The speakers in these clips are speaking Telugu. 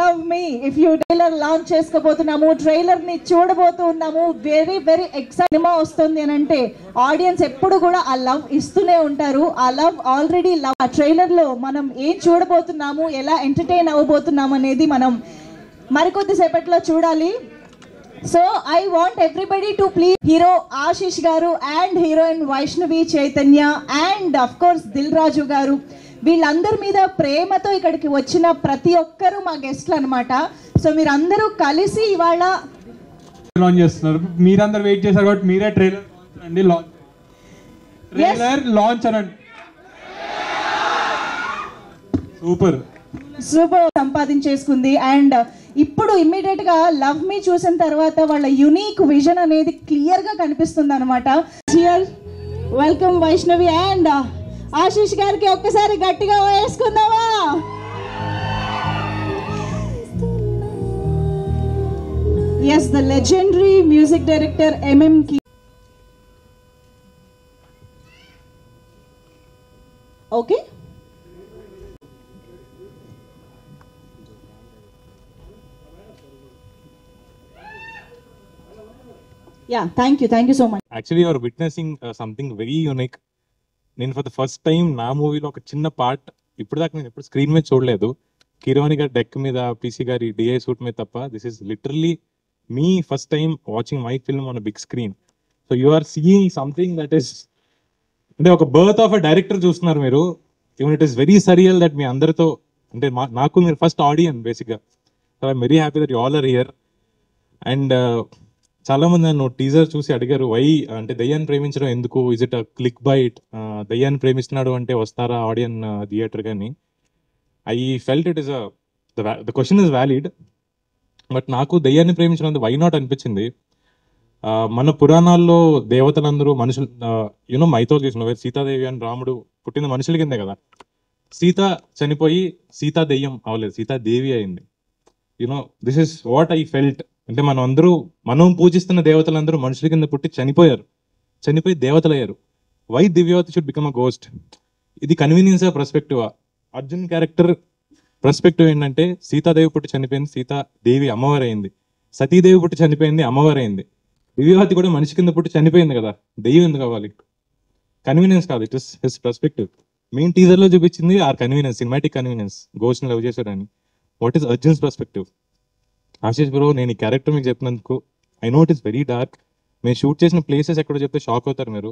Love me if you trailer launch చేసుకోబోతున్నాము ట్రైలర్ ని చూడబోతూ ఉన్నాము వెరీ వెరీ ఎక్సైట్ సినిమా వస్తుంది అని అంటే ఆడియన్స్ ఎప్పుడు కూడా ఆ లవ్ ఇస్తూనే ఉంటారు ఆ లవ్ ఆల్రెడీ లవ్ ఆ ట్రైలర్ లో మనం ఏం చూడబోతున్నాము ఎలా ఎంటర్టైన్ అవ్వబోతున్నాం అనేది మనం మరికొద్ది సేపట్లో చూడాలి so I want everybody to please hero Ashish garu and heroine Vaishnavi Chaitanya and of course Dil Raju garu వీళ్ళందరి మీద ప్రేమతో ఇక్కడికి వచ్చిన ప్రతి ఒక్కరు మా గెస్ట్లు అనమాట సో మీరందరూ కలిసి ఇవాళ లాంచ్ చేస్తున్నారు మీరందరూ వెయిట్ చేశారు కాబట్టి మీరే ట్రైలర్ అండి లాంచ్ ట్రైలర్ లాంచ్ అనండి సూపర్ సూపర్ సంపాదించేసుకుంది అండ్ ఇప్పుడు ఇమ్మీడియట్ గా లవ్ మీ చూసిన తర్వాత వాళ్ళ యునీక్ విజన్ అనేది క్లియర్ గా కనిపిస్తుంది అనమాట వెల్కమ్ వైష్ణవి అండ్ ఆశీష్ గారికి ఒక్కసారి గట్టిగా వేసుకుందామా yes the legendary music director MM కి okay yeah thank you thank you so much actually you are witnessing something very unique నేను ఫర్ ద ఫస్ట్ టైం నా మూవీలో ఒక చిన్న పార్ట్ ఇప్పుడు దాకా నేను ఎప్పుడు స్క్రీన్ మీద చూడలేదు కిరోని గారి డెక్ మీద పీసీ గారి డిఐ సూట్ మీద తప్ప this is literally me first time watching my film on big screen so you are seeing something that is అంటే ఒక బర్త్ ఆఫ్ అ డైరెక్టర్ చూస్తున్నారు మీరు even it is very surreal that మీ అందరితో అంటే మా- నాకు మీరు ఫస్ట్ ఆడియన్ బేసిక్గా so I'm very happy that you all are here and చాలా మంది నన్ను టీజర్ చూసి అడిగారు వై అంటే దయ్యాన్ని ప్రేమించడం ఎందుకు ఇజ్ ఇట్ క్లిక్ బైట్ దయ్యాన్ని ప్రేమిస్తున్నాడు అంటే వస్తారా ఆడియన్ థియేటర్ కానీ I felt it is the question is valid but నాకు దయ్యాన్ని ప్రేమించడం వై నాట్ అనిపించింది ఆ, మన పురాణాల్లో దేవతలందరూ మనుషులు యూనో మైథాలజీస్ సీతాదేవి అని రాముడు పుట్టిన మనుషుల కిందే కదా సీత చనిపోయి సీతా దెయ్యం అవ్వలేదు సీతాదేవి అయింది you know this is what I felt అంటే మనం అందరూ మనం పూజిస్తున్న దేవతలందరూ మనుషుల కింద పుట్టి చనిపోయారు చనిపోయి దేవతలు అయ్యారు why Divyavati should become a ghost ఇది convenience perspective Arjun character perspective ఏంటంటే సీతాదేవి పుట్టి చనిపోయింది సీతాదేవి అమ్మవారు అయింది సతీదేవి పుట్టి చనిపోయింది అమ్మవారు అయింది దివ్యవతి కూడా మనిషి కింద పుట్టి చనిపోయింది కదా దెయ్యం ఎందుకు కావాలి కన్వీనియన్స్ కాదు it is his perspective main teaser లో చూపించింది or convenience cinematic convenience ghost love చేశాడని what is Arjun's perspective Ashish bro నేను ఈ క్యారెక్టర్ మీకు చెప్పినందుకు I know it is very dark మేము షూట్ చేసిన ప్లేసెస్ ఎక్కడో చెప్తే షాక్ అవుతారు మీరు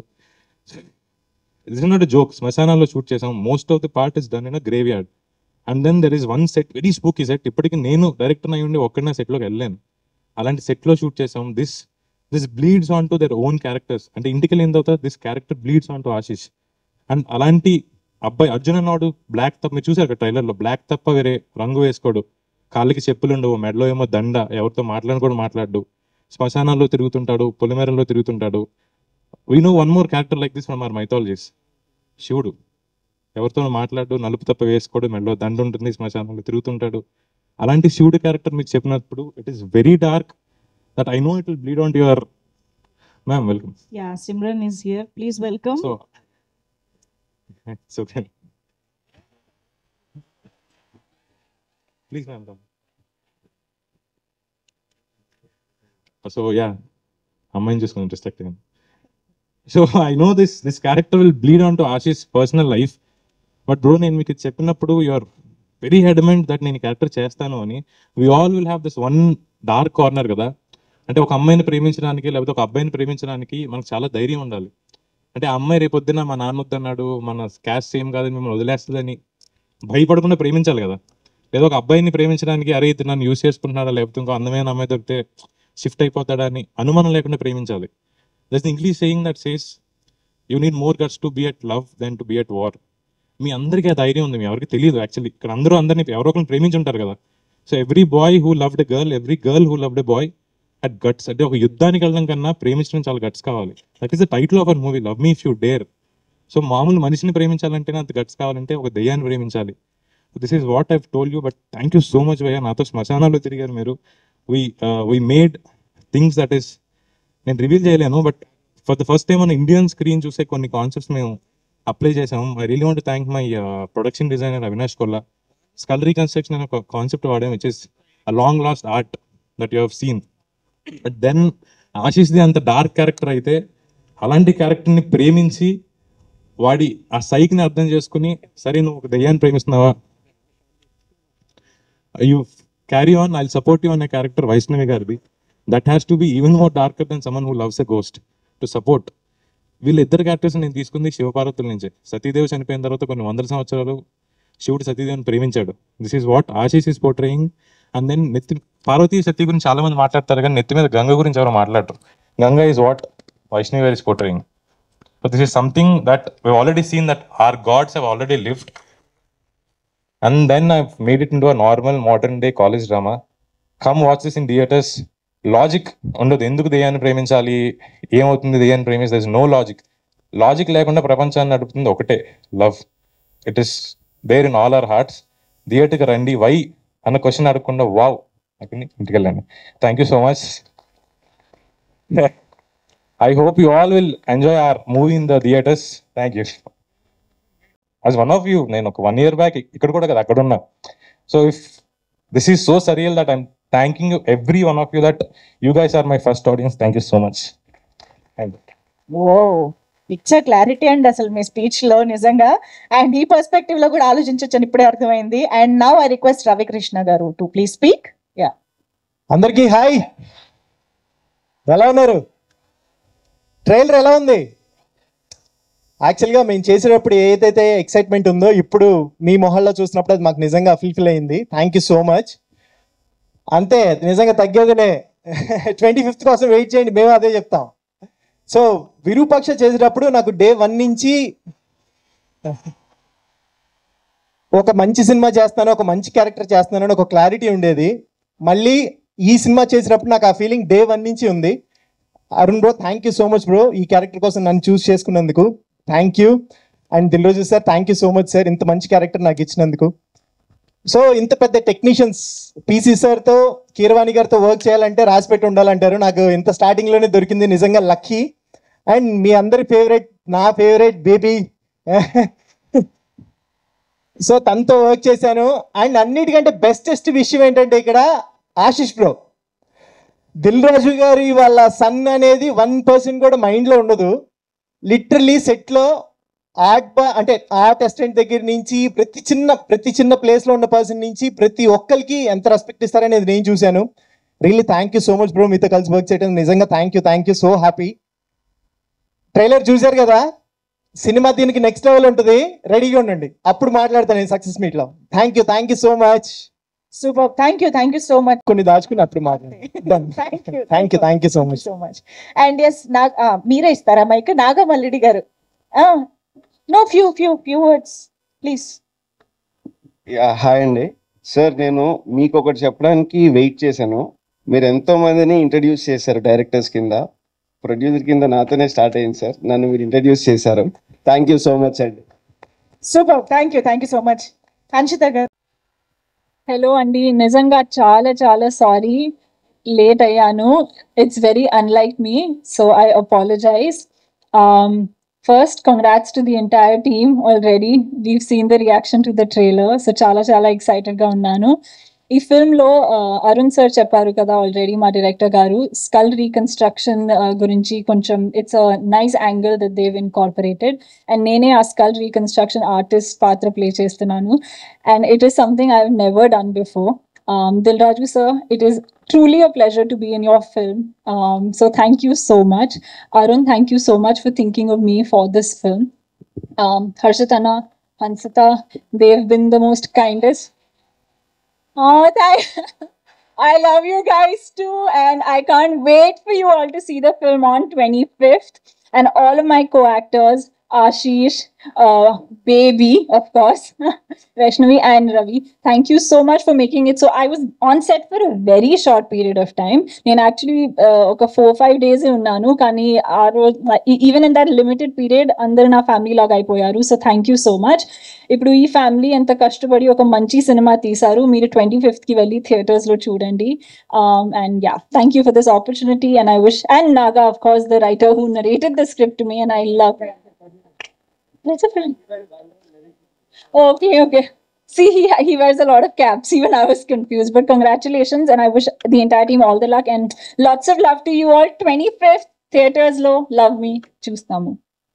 ఇట్స్ నాట్ జోక్ శ్మశానాల్లో షూట్ చేసాం most of the part is done in a graveyard and then there is one set very spooky set ఇప్పటికి నేను డైరెక్టర్ అయి ఉండి ఒక్కడనే సెట్లోకి వెళ్ళాను అలాంటి సెట్లో షూట్ చేసాం this this bleeds on to their own characters అంటే ఇంటికి వెళ్ళిన తర్వాత this character bleeds on to Ashish and అలాంటి అబ్బాయి అర్జున్ అన్నాడు బ్లాక్ తప్ప మీరు చూసారు ట్రైలర్లో బ్లాక్ తప్ప వేరే రంగు వేసుకోడు కాళ్ళకి చెప్పులు ఉండవు మెడలో ఏమో దండ ఎవరితో మాట్లాడని కూడా మాట్లాడు శ్మశానాల్లో తిరుగుతుంటాడు పొలిమేరల్లో తిరుగుతుంటాడు we know one more character like this from our mythologies శివుడు ఎవరితో మాట్లాడు నలుపు తప్ప వేసుకోడు మెడలో దండ ఉంటుంది శ్మశానంలో తిరుగుతుంటాడు అలాంటి శివుడు క్యారెక్టర్ మీకు చెప్పినప్పుడు it is very dark that I know it will bleed on to your ma'am welcome yeah Simran is here please welcome so it's okay please ma'am so yeah అమ్మాయిని చూసుకుని respect so I know this this character will bleed on to Ashish's personal life but bro నేను మీకు ఇది చెప్పినప్పుడు you are very adamant that నేను క్యారెక్టర్ చేస్తాను అని we all will have this one dark corner కదా అంటే ఒక అమ్మాయిని ప్రేమించడానికి లేకపోతే ఒక అబ్బాయిని ప్రేమించడానికి మనకు చాలా ధైర్యం ఉండాలి అంటే ఆ అమ్మాయి రేపొద్దున మా నాన్న వద్దన్నాడు మన క్యాస్ట్ సేమ్ కాదని మిమ్మల్ని వదిలేస్తుందని భయపడకుండా ప్రేమించాలి కదా లేదా ఒక అబ్బాయిని ప్రేమించడానికి అరే ఇతను నన్ను యూస్ చేసుకుంటున్నాడా లేకపోతే ఇంకో అందమైన అమ్మాయి దొరికితే షిఫ్ట్ అయిపోతాడా అని అనుమానం లేకుండా ప్రేమించాలి that's English saying that says you need more guts to be at love then to be at war మీ అందరికీ ఆ ధైర్యం ఉంది మీ ఎవరికి తెలియదు యాక్చువల్లీ ఇక్కడ అందరూ అందరినీ ఎవరో ఒకరిని ప్రేమించుంటారు కదా so every boy who loved a girl every girl who loved a boy at guts అంటే ఒక యుద్ధానికి వెళ్ళడం కన్నా ప్రేమించడం చాలా గట్స్ కావాలి that is the title of our movie love me if you dare so మామూలు మనిషిని ప్రేమించాలంటే అంత గట్స్ కావాలంటే ఒక దయ్యాన్ని ప్రేమించాలి this is what I've told you but thank you so much భయ్యా నాతో శ్మశానాల్లో తిరిగారు మీరు we we made things that is నేను రివీల్ చేయలేను but for the first time మన ఇండియన్ స్క్రీన్ చూసే కొన్ని కాన్సెప్ట్స్ మేము అప్లై చేసాము I really want thank my production designer Avinash Kolla skull reconstruction అనే ఒక కాన్సెప్ట్ వాడాం which is a long lost art that you have seen. But then ఆశీష్ది అంత డార్క్ క్యారెక్టర్ అయితే అలాంటి క్యారెక్టర్ని ప్రేమించి వాడి ఆ సైక్ని అర్థం చేసుకుని సరే నువ్వు ఒక దయ్యాన్ని ప్రేమిస్తున్నావా you carry on I support you అనే క్యారెక్టర్ వైష్ణవి గారిది that has to be even more darker then someone who loves a ghost to support వీళ్ళిద్దరు క్యారెక్టర్స్ నేను తీసుకుంది శివపార్వతుల నుంచే సతీదేవి చనిపోయిన తర్వాత కొన్ని వందల సంవత్సరాలు శివుడు సతీదేవిని ప్రేమించాడు this is what Ashish is portraying and then నెత్తి పార్వతీ సతీ గురించి చాలా మంది మాట్లాడతారు కానీ నెత్తి మీద గంగ గురించి ఎవరు మాట్లాడరు Ganga is what Vaishnavi garu is portraying so this is something that we already seen that are gods have already lived and then I made it into a normal modern day college drama come watch this in theatres logic ఉండదు ఎందుకు దెయ్యాన్ని ప్రేమించాలి ఏమవుతుంది దెయ్యాన్ని ప్రేమిస్తే నో లాజిక్ లాజిక్ లేకుండా ప్రపంచాన్ని నడుపుతుంది ఒకటే love it is there in all our hearts థియేటర్కి రండి వై అన్న క్వశ్చన్ అడగకుండా వావ్ అక్కడి ఇంటికి వెళ్ళండి thank you so much I hope you all will enjoy our movie in the theatres thank you as one of you నేను ఒక వన్ ఇయర్ బ్యాక్ ఇక్కడ కూడా కదా అక్కడ ఉన్నా so if this is so surreal that I'm thanking you every one of you that you guys are my first audience thank you so much thank you oh picture clarity and అసలు మీ స్పీచ్ లో నిజంగా అండ్ ఈ పర్స్పెక్టివ్ లో కూడా ఆలోచించొచ్చు అని ఇప్పుడే అర్థమైంది and now I request Ravikrishna garu to please speak yeah అందరికీ హాయ్ ఎలా ఉన్నారు ట్రైలర్ ఎలా ఉంది యాక్చువల్గా మేము చేసేటప్పుడు ఏదైతే ఎక్సైట్మెంట్ ఉందో ఇప్పుడు మీ మొహల్లో చూసినప్పుడు అది మాకు నిజంగా ఫుల్ఫిల్ అయింది థ్యాంక్ యూ సో మచ్ అంతే నిజంగా తగ్గేదిలే ట్వంటీ ఫిఫ్త్ కోసం వెయిట్ చేయండి మేము అదే చెప్తాం సో విరూపాక్ష చేసేటప్పుడు నాకు డే వన్ నుంచి ఒక మంచి సినిమా చేస్తాను ఒక మంచి క్యారెక్టర్ చేస్తున్నాను అని ఒక క్లారిటీ ఉండేది మళ్ళీ ఈ సినిమా చేసినప్పుడు నాకు ఆ ఫీలింగ్ డే వన్ నుంచి ఉంది Arun bro thank you so much bro ఈ క్యారెక్టర్ కోసం నన్ను చూస్ చేసుకున్నందుకు thank you and Dil Raju sir thank you so much sir ఇంత మంచి క్యారెక్టర్ నాకు ఇచ్చినందుకు సో ఇంత పెద్ద టెక్నీషియన్స్ పీసీ సార్తో కీరవాణి గారితో వర్క్ చేయాలంటే రాసిపెట్టి ఉండాలంటారు నాకు ఇంత స్టార్టింగ్లోనే దొరికింది నిజంగా లక్కీ అండ్ మీ అందరి ఫేవరెట్ నా ఫేవరెట్ బేబీ సో తనతో వర్క్ చేశాను అండ్ అన్నిటికంటే బెస్టెస్ట్ విషయం ఏంటంటే ఇక్కడ ఆశిష్ బ్రో దిల్ రాజు గారి వాళ్ళ సన్ అనేది వన్ పర్సెంట్ కూడా మైండ్లో ఉండదు లిటరలీ సెట్లో ఆర్ట్ బా అంటే ఆర్ట్ అసిస్టెంట్ దగ్గర నుంచి ప్రతి చిన్న ప్రతి చిన్న ప్లేస్లో ఉన్న పర్సన్ నుంచి ప్రతి ఒక్కరికి ఎంత రెస్పెక్ట్ ఇస్తారనేది నేను చూశాను really thank you so much bro మీతో కలిసి వర్క్ చేయడం నిజంగా thank you thank you so happy trailer చూశారు కదా సినిమా దీనికి నెక్స్ట్ లెవెల్ ఉంటుంది రెడీగా ఉండండి అప్పుడు మాట్లాడతాను నేను సక్సెస్ మీట్లో thank you thank you so much super thank you thank you so much కొన్ని దాచుకుని అప్పుడు మాట్లాడండి thank you thank you thank you so much so much and yes నా ఆ, మీరే ఇస్తారా mike Nagamallidi garu no few few few words please yeah, hi అండి సార్ నేను మీకు ఒకటి చెప్పడానికి వెయిట్ చేశాను మీరు ఎంతో మందిని ఇంట్రడ్యూస్ చేశారు డైరెక్టర్స్ కింద ప్రొడ్యూసర్ కింద నాతోనే స్టార్ట్ అయింది సార్ నన్ను మీరు ఇంట్రడ్యూస్ చేశారు థ్యాంక్ యూ సో మచ్ అండి super thank you thank you so much Hanshita garu hello అండి నిజంగా చాలా చాలా సారీ లేట్ అయ్యాను it's very unlike me so I apologise first congrats to the entire team already we've seen the reaction to the trailer so చాలా చాలా ఎక్సైటెడ్గా ఉన్నాను ఈ ఫిల్మ్లో అరుణ్ సార్ చెప్పారు కదా ఆల్రెడీ మా డైరెక్టర్ గారు స్కల్ రీకన్స్ట్రక్షన్ గురించి కొంచెం it's a nice angle that Dev incorporated and నేనే ఆ స్కల్ రీకన్స్ట్రక్షన్ ఆర్టిస్ట్ పాత్ర ప్లే చేస్తున్నాను and it is something I've never done before. Um, Dilraju sir, it is truly a pleasure to be in your film. Um, so thank you so much. Arun, thank you so much for thinking of me for this film. Um, Harshitana, Hansita, they've been the most kindest. Oh, thank I love you guys too, and I can't wait for you all to see the film on 25th. And all of my co-actors, Ashish, uh, Baby, of course, Vaishnavi and Ravi. Thank you so much for making it. So I was on set for a very short period of time. నేను యాక్చువల్లీ ఒక ఫోర్ ఫైవ్ డేస్ ఉన్నాను కానీ ఆ రోజు even in that limited period అందరు నా ఫ్యామిలీ లాగా అయిపోయారు so thank you so much ఇప్పుడు ఈ ఫ్యామిలీ ఎంత కష్టపడి ఒక మంచి సినిమా తీశారు మీరు ట్వంటీ ఫిఫ్త్కి వెళ్ళి థియేటర్స్లో చూడండి and yeah thank you for this opportunity and I wish and Naga of course the writer who narrated the script me and I love Let's a friend. Okay, okay. See, he, he wears a lot of caps. Even I was confused. But congratulations, and I wish the entire team all the luck and lots of love to you all. 25th Theaters Low, love me. Choose Tamu.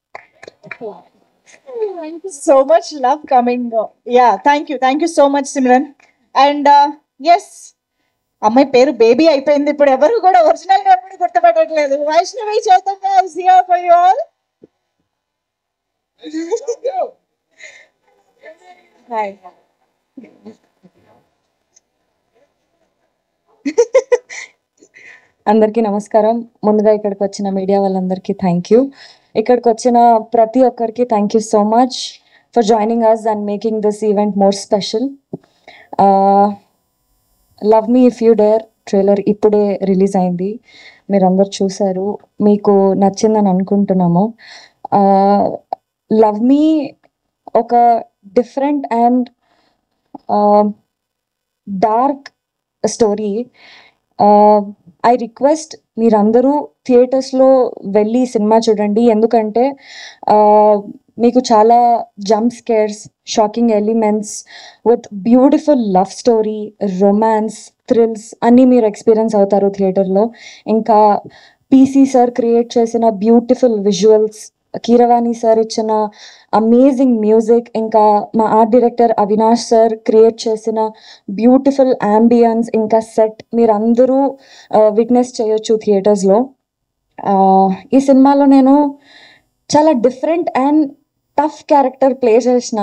Thank you so much love coming. Yeah, thank you. Thank you so much, Simran. And uh, yes, అమ్మాయి పేరు బేబీ అయిపోయింది ఇప్పుడు ఎవరు కూడా ఒరిజినల్ గా కూడా గుర్తుపట్టట్లేదు Vaishnavi Chaitanya is here for you all hi అందరికీ నమస్కారం ముందుగా ఇక్కడికి వచ్చిన మీడియా వాళ్ళందరికీ థ్యాంక్ యూ ఇక్కడికి వచ్చిన ప్రతి ఒక్కరికి thank you so much for joining us and making this event more special love me if you dare trailer ఇప్పుడే రిలీజ్ అయింది మీరు అందరు చూసారు మీకు నచ్చిందని అనుకుంటున్నాము లవ్ మీ ఒక different and dark story I request మీరందరూ థియేటర్స్లో వెళ్ళి ఈ సినిమా చూడండి ఎందుకంటే ఆ, మీకు చాలా jump scares shocking elements with beautiful love story romance thrills అన్నీ మీరు ఎక్స్పీరియన్స్ అవుతారు థియేటర్లో ఇంకా పీసీ సార్ క్రియేట్ చేసిన బ్యూటిఫుల్ విజువల్స్ కీరవాణి సార్ ఇచ్చిన అమేజింగ్ మ్యూజిక్ ఇంకా మా art director Avinash sir create చేసిన బ్యూటిఫుల్ అంబియన్స్ ఇంకా సెట్ మీరు అందరూ విట్నెస్ చేయొచ్చు థియేటర్స్లో ఈ సినిమాలో నేను చాలా different and tough character play చేసిన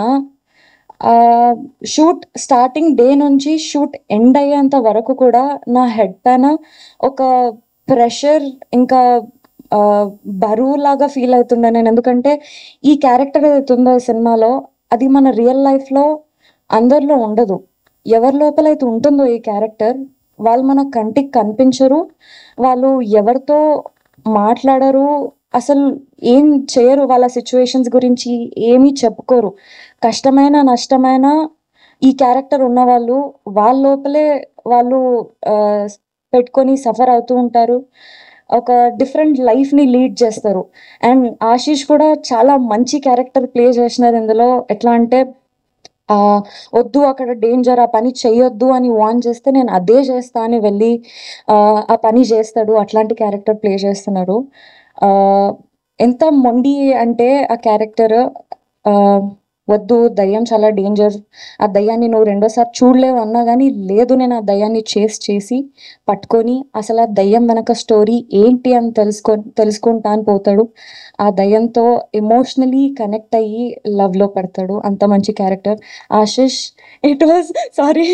షూట్ స్టార్టింగ్ డే నుంచి షూట్ ఎండ్ అయ్యేంత వరకు కూడా నా హెడ్ పైన ఒక ప్రెషర్ ఇంకా ఆ, బరువు లాగా ఫీల్ అవుతుండే నేను ఎందుకంటే ఈ క్యారెక్టర్ ఏదైతే ఉందో ఈ సినిమాలో అది మన రియల్ లైఫ్లో అందరిలో ఉండదు ఎవరి లోపలైతే ఉంటుందో ఈ క్యారెక్టర్ వాళ్ళు మన కంటికి కనిపించరు వాళ్ళు ఎవరితో మాట్లాడరు అసలు ఏం చేయరు వాళ్ళ సిచ్యువేషన్స్ గురించి ఏమీ చెప్పుకోరు కష్టమైన నష్టమైన ఈ క్యారెక్టర్ ఉన్న వాళ్ళు వాళ్ళ లోపలే వాళ్ళు ఆ, పెట్టుకొని సఫర్ అవుతూ ఉంటారు ఒక డిఫరెంట్ లైఫ్ ని లీడ్ చేస్తారు అండ్ ఆశీష్ కూడా చాలా మంచి క్యారెక్టర్ ప్లే చేసినారు ఇందులో ఎట్లా అంటే ఆ వద్దు అక్కడ డేంజర్ ఆ పని చెయ్యొద్దు అని వార్న్ చేస్తే నేను అదే చేస్తా అని వెళ్ళి ఆ, ఆ పని చేస్తాడు అట్లాంటి క్యారెక్టర్ ప్లే చేస్తున్నాడు ఆ, ఎంత మొండి అంటే ఆ క్యారెక్టర్ వద్దు దయ్యం చాలా డేంజర్ ఆ దయ్యాన్ని నువ్వు రెండోసారి చూడలేవు అన్నా కానీ లేదు నేను ఆ దయ్యాన్ని చేసి చేసి పట్టుకొని అసలు ఆ దయ్యం వెనక స్టోరీ ఏంటి అని తెలుసుకో తెలుసుకుంటా అని పోతాడు ఆ దయ్యంతో ఎమోషనలీ కనెక్ట్ అయ్యి లవ్ లో పడతాడు అంత మంచి character Ashish it was sorry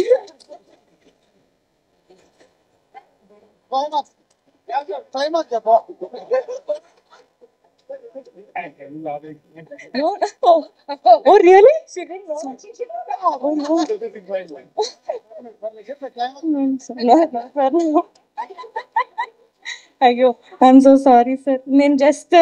oh really అయ్యో ఐఎమ్ సో సారీ సార్ నేను just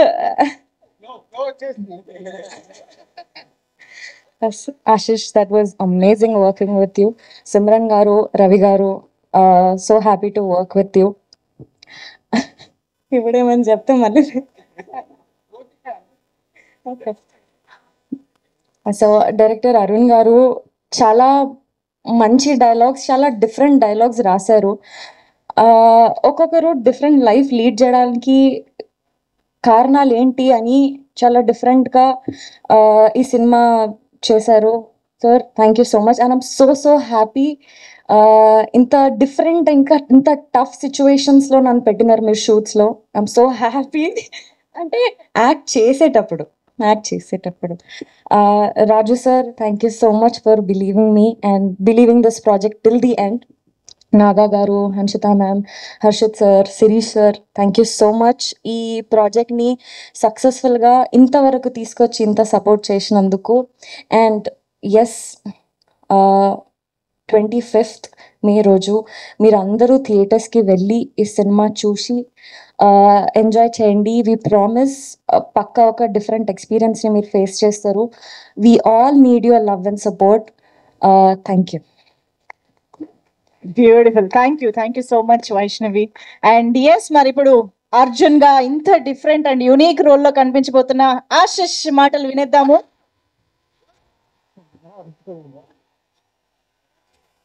Ashish that was amazing working with you Simran garu Ravi garu so happy to work with you ఇప్పుడేమని చెప్తే మళ్ళీ ఓకే సో డైరెక్టర్ అరుణ్ గారు చాలా మంచి డైలాగ్స్ చాలా డిఫరెంట్ డైలాగ్స్ రాశారు ఆ, ఒక్కొక్కరు డిఫరెంట్ లైఫ్ లీడ్ చేయడానికి కారణాలు ఏంటి అని చాలా డిఫరెంట్గా ఈ సినిమా చేశారు sir thank you so much and I'm so so happy ఇంత డిఫరెంట్ ఇంకా ఇంత టఫ్ సిచ్యువేషన్స్లో నన్ను పెట్టినారు మీరు షూట్స్లో ఐఎమ్ సో హ్యాపీ అంటే యాక్ట్ చేసేటప్పుడు యాక్ట్ చేసేటప్పుడు Uh, Raju sir, thank you so much for believing me and believing this project till the end. Naga గారు Hanshita ma'am Harshit sir Shirish sir thank you so much ఈ ప్రాజెక్ట్ని సక్సెస్ఫుల్గా ఇంతవరకు తీసుకొచ్చి ఇంత సపోర్ట్ చేసినందుకు and yes twenty fifth May రోజు మీరు అందరూ థియేటర్స్కి వెళ్ళి ఈ సినిమా చూసి ఎంజాయ్ చేయండి వి ప్రామిస్ పక్కా ఒక డిఫరెంట్ ఎక్స్పీరియన్స్ని మీరు ఫేస్ చేస్తారు we all need your love and support thank you beautiful thank you thank you so much Vaishnavi and yes మరి ఇప్పుడు అర్జున్ గా ఇంత డిఫరెంట్ అండ్ యునీక్ రోల్ లో కనిపించబోతున్న ఆశిష్ మాటలు వినేద్దాము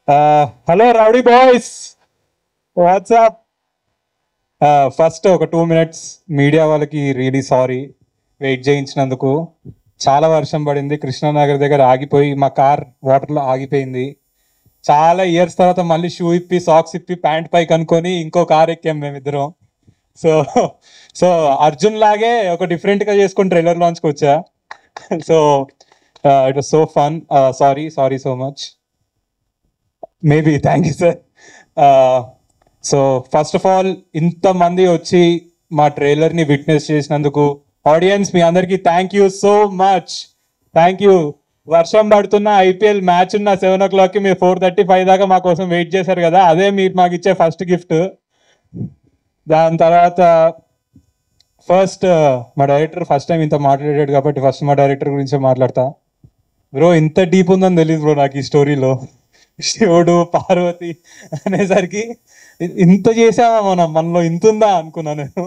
hello rowdy boys what's up first ఒక టూ మినిట్స్ మీడియా వాళ్ళకి రియలీ సారీ వెయిట్ చేయించినందుకు చాలా వర్షం పడింది కృష్ణానగర్ దగ్గర ఆగిపోయి మా కార్ వాటర్లో ఆగిపోయింది చాలా ఇయర్స్ తర్వాత మళ్ళీ షూ ఇప్పి సాక్స్ ఇప్పి ప్యాంట్ పైకి అనుకొని ఇంకో కార్ ఎక్కాం మేమిద్దరం సో సో అర్జున్ లాగే ఒక different గా చేసుకుని ట్రైలర్ లాంచ్కి వచ్చా so it was so fun sorry sorry so much maybe thank you sir so first of all ఇంతమంది వచ్చి మా ట్రైలర్ ని విట్నెస్ చేసినందుకు ఆడియన్స్ మీ అందరికి thank you so much thank you వర్షం పడుతున్న ఐపీఎల్ మ్యాచ్ ఉన్న సెవెన్ ఓ క్లాక్ కి మీరు ఫోర్ థర్టీ ఫైవ్ దాకా మా కోసం వెయిట్ చేశారు కదా అదే మీరు మాకు ఇచ్చే ఫస్ట్ గిఫ్ట్ దాని తర్వాత ఫస్ట్ మా డైరెక్టర్ ఫస్ట్ టైం ఇంత మాట్లాడాడు కాబట్టి ఫస్ట్ మా డైరెక్టర్ గురించే మాట్లాడతా బ్రో ఇంత డీప్ ఉందని తెలియదు బ్రో నాకు ఈ స్టోరీలో శివుడు పార్వతి అనేసరికి ఇ- ఇంత చేసామా మనం మనలో ఇంత ఉందా అనుకున్నా నేను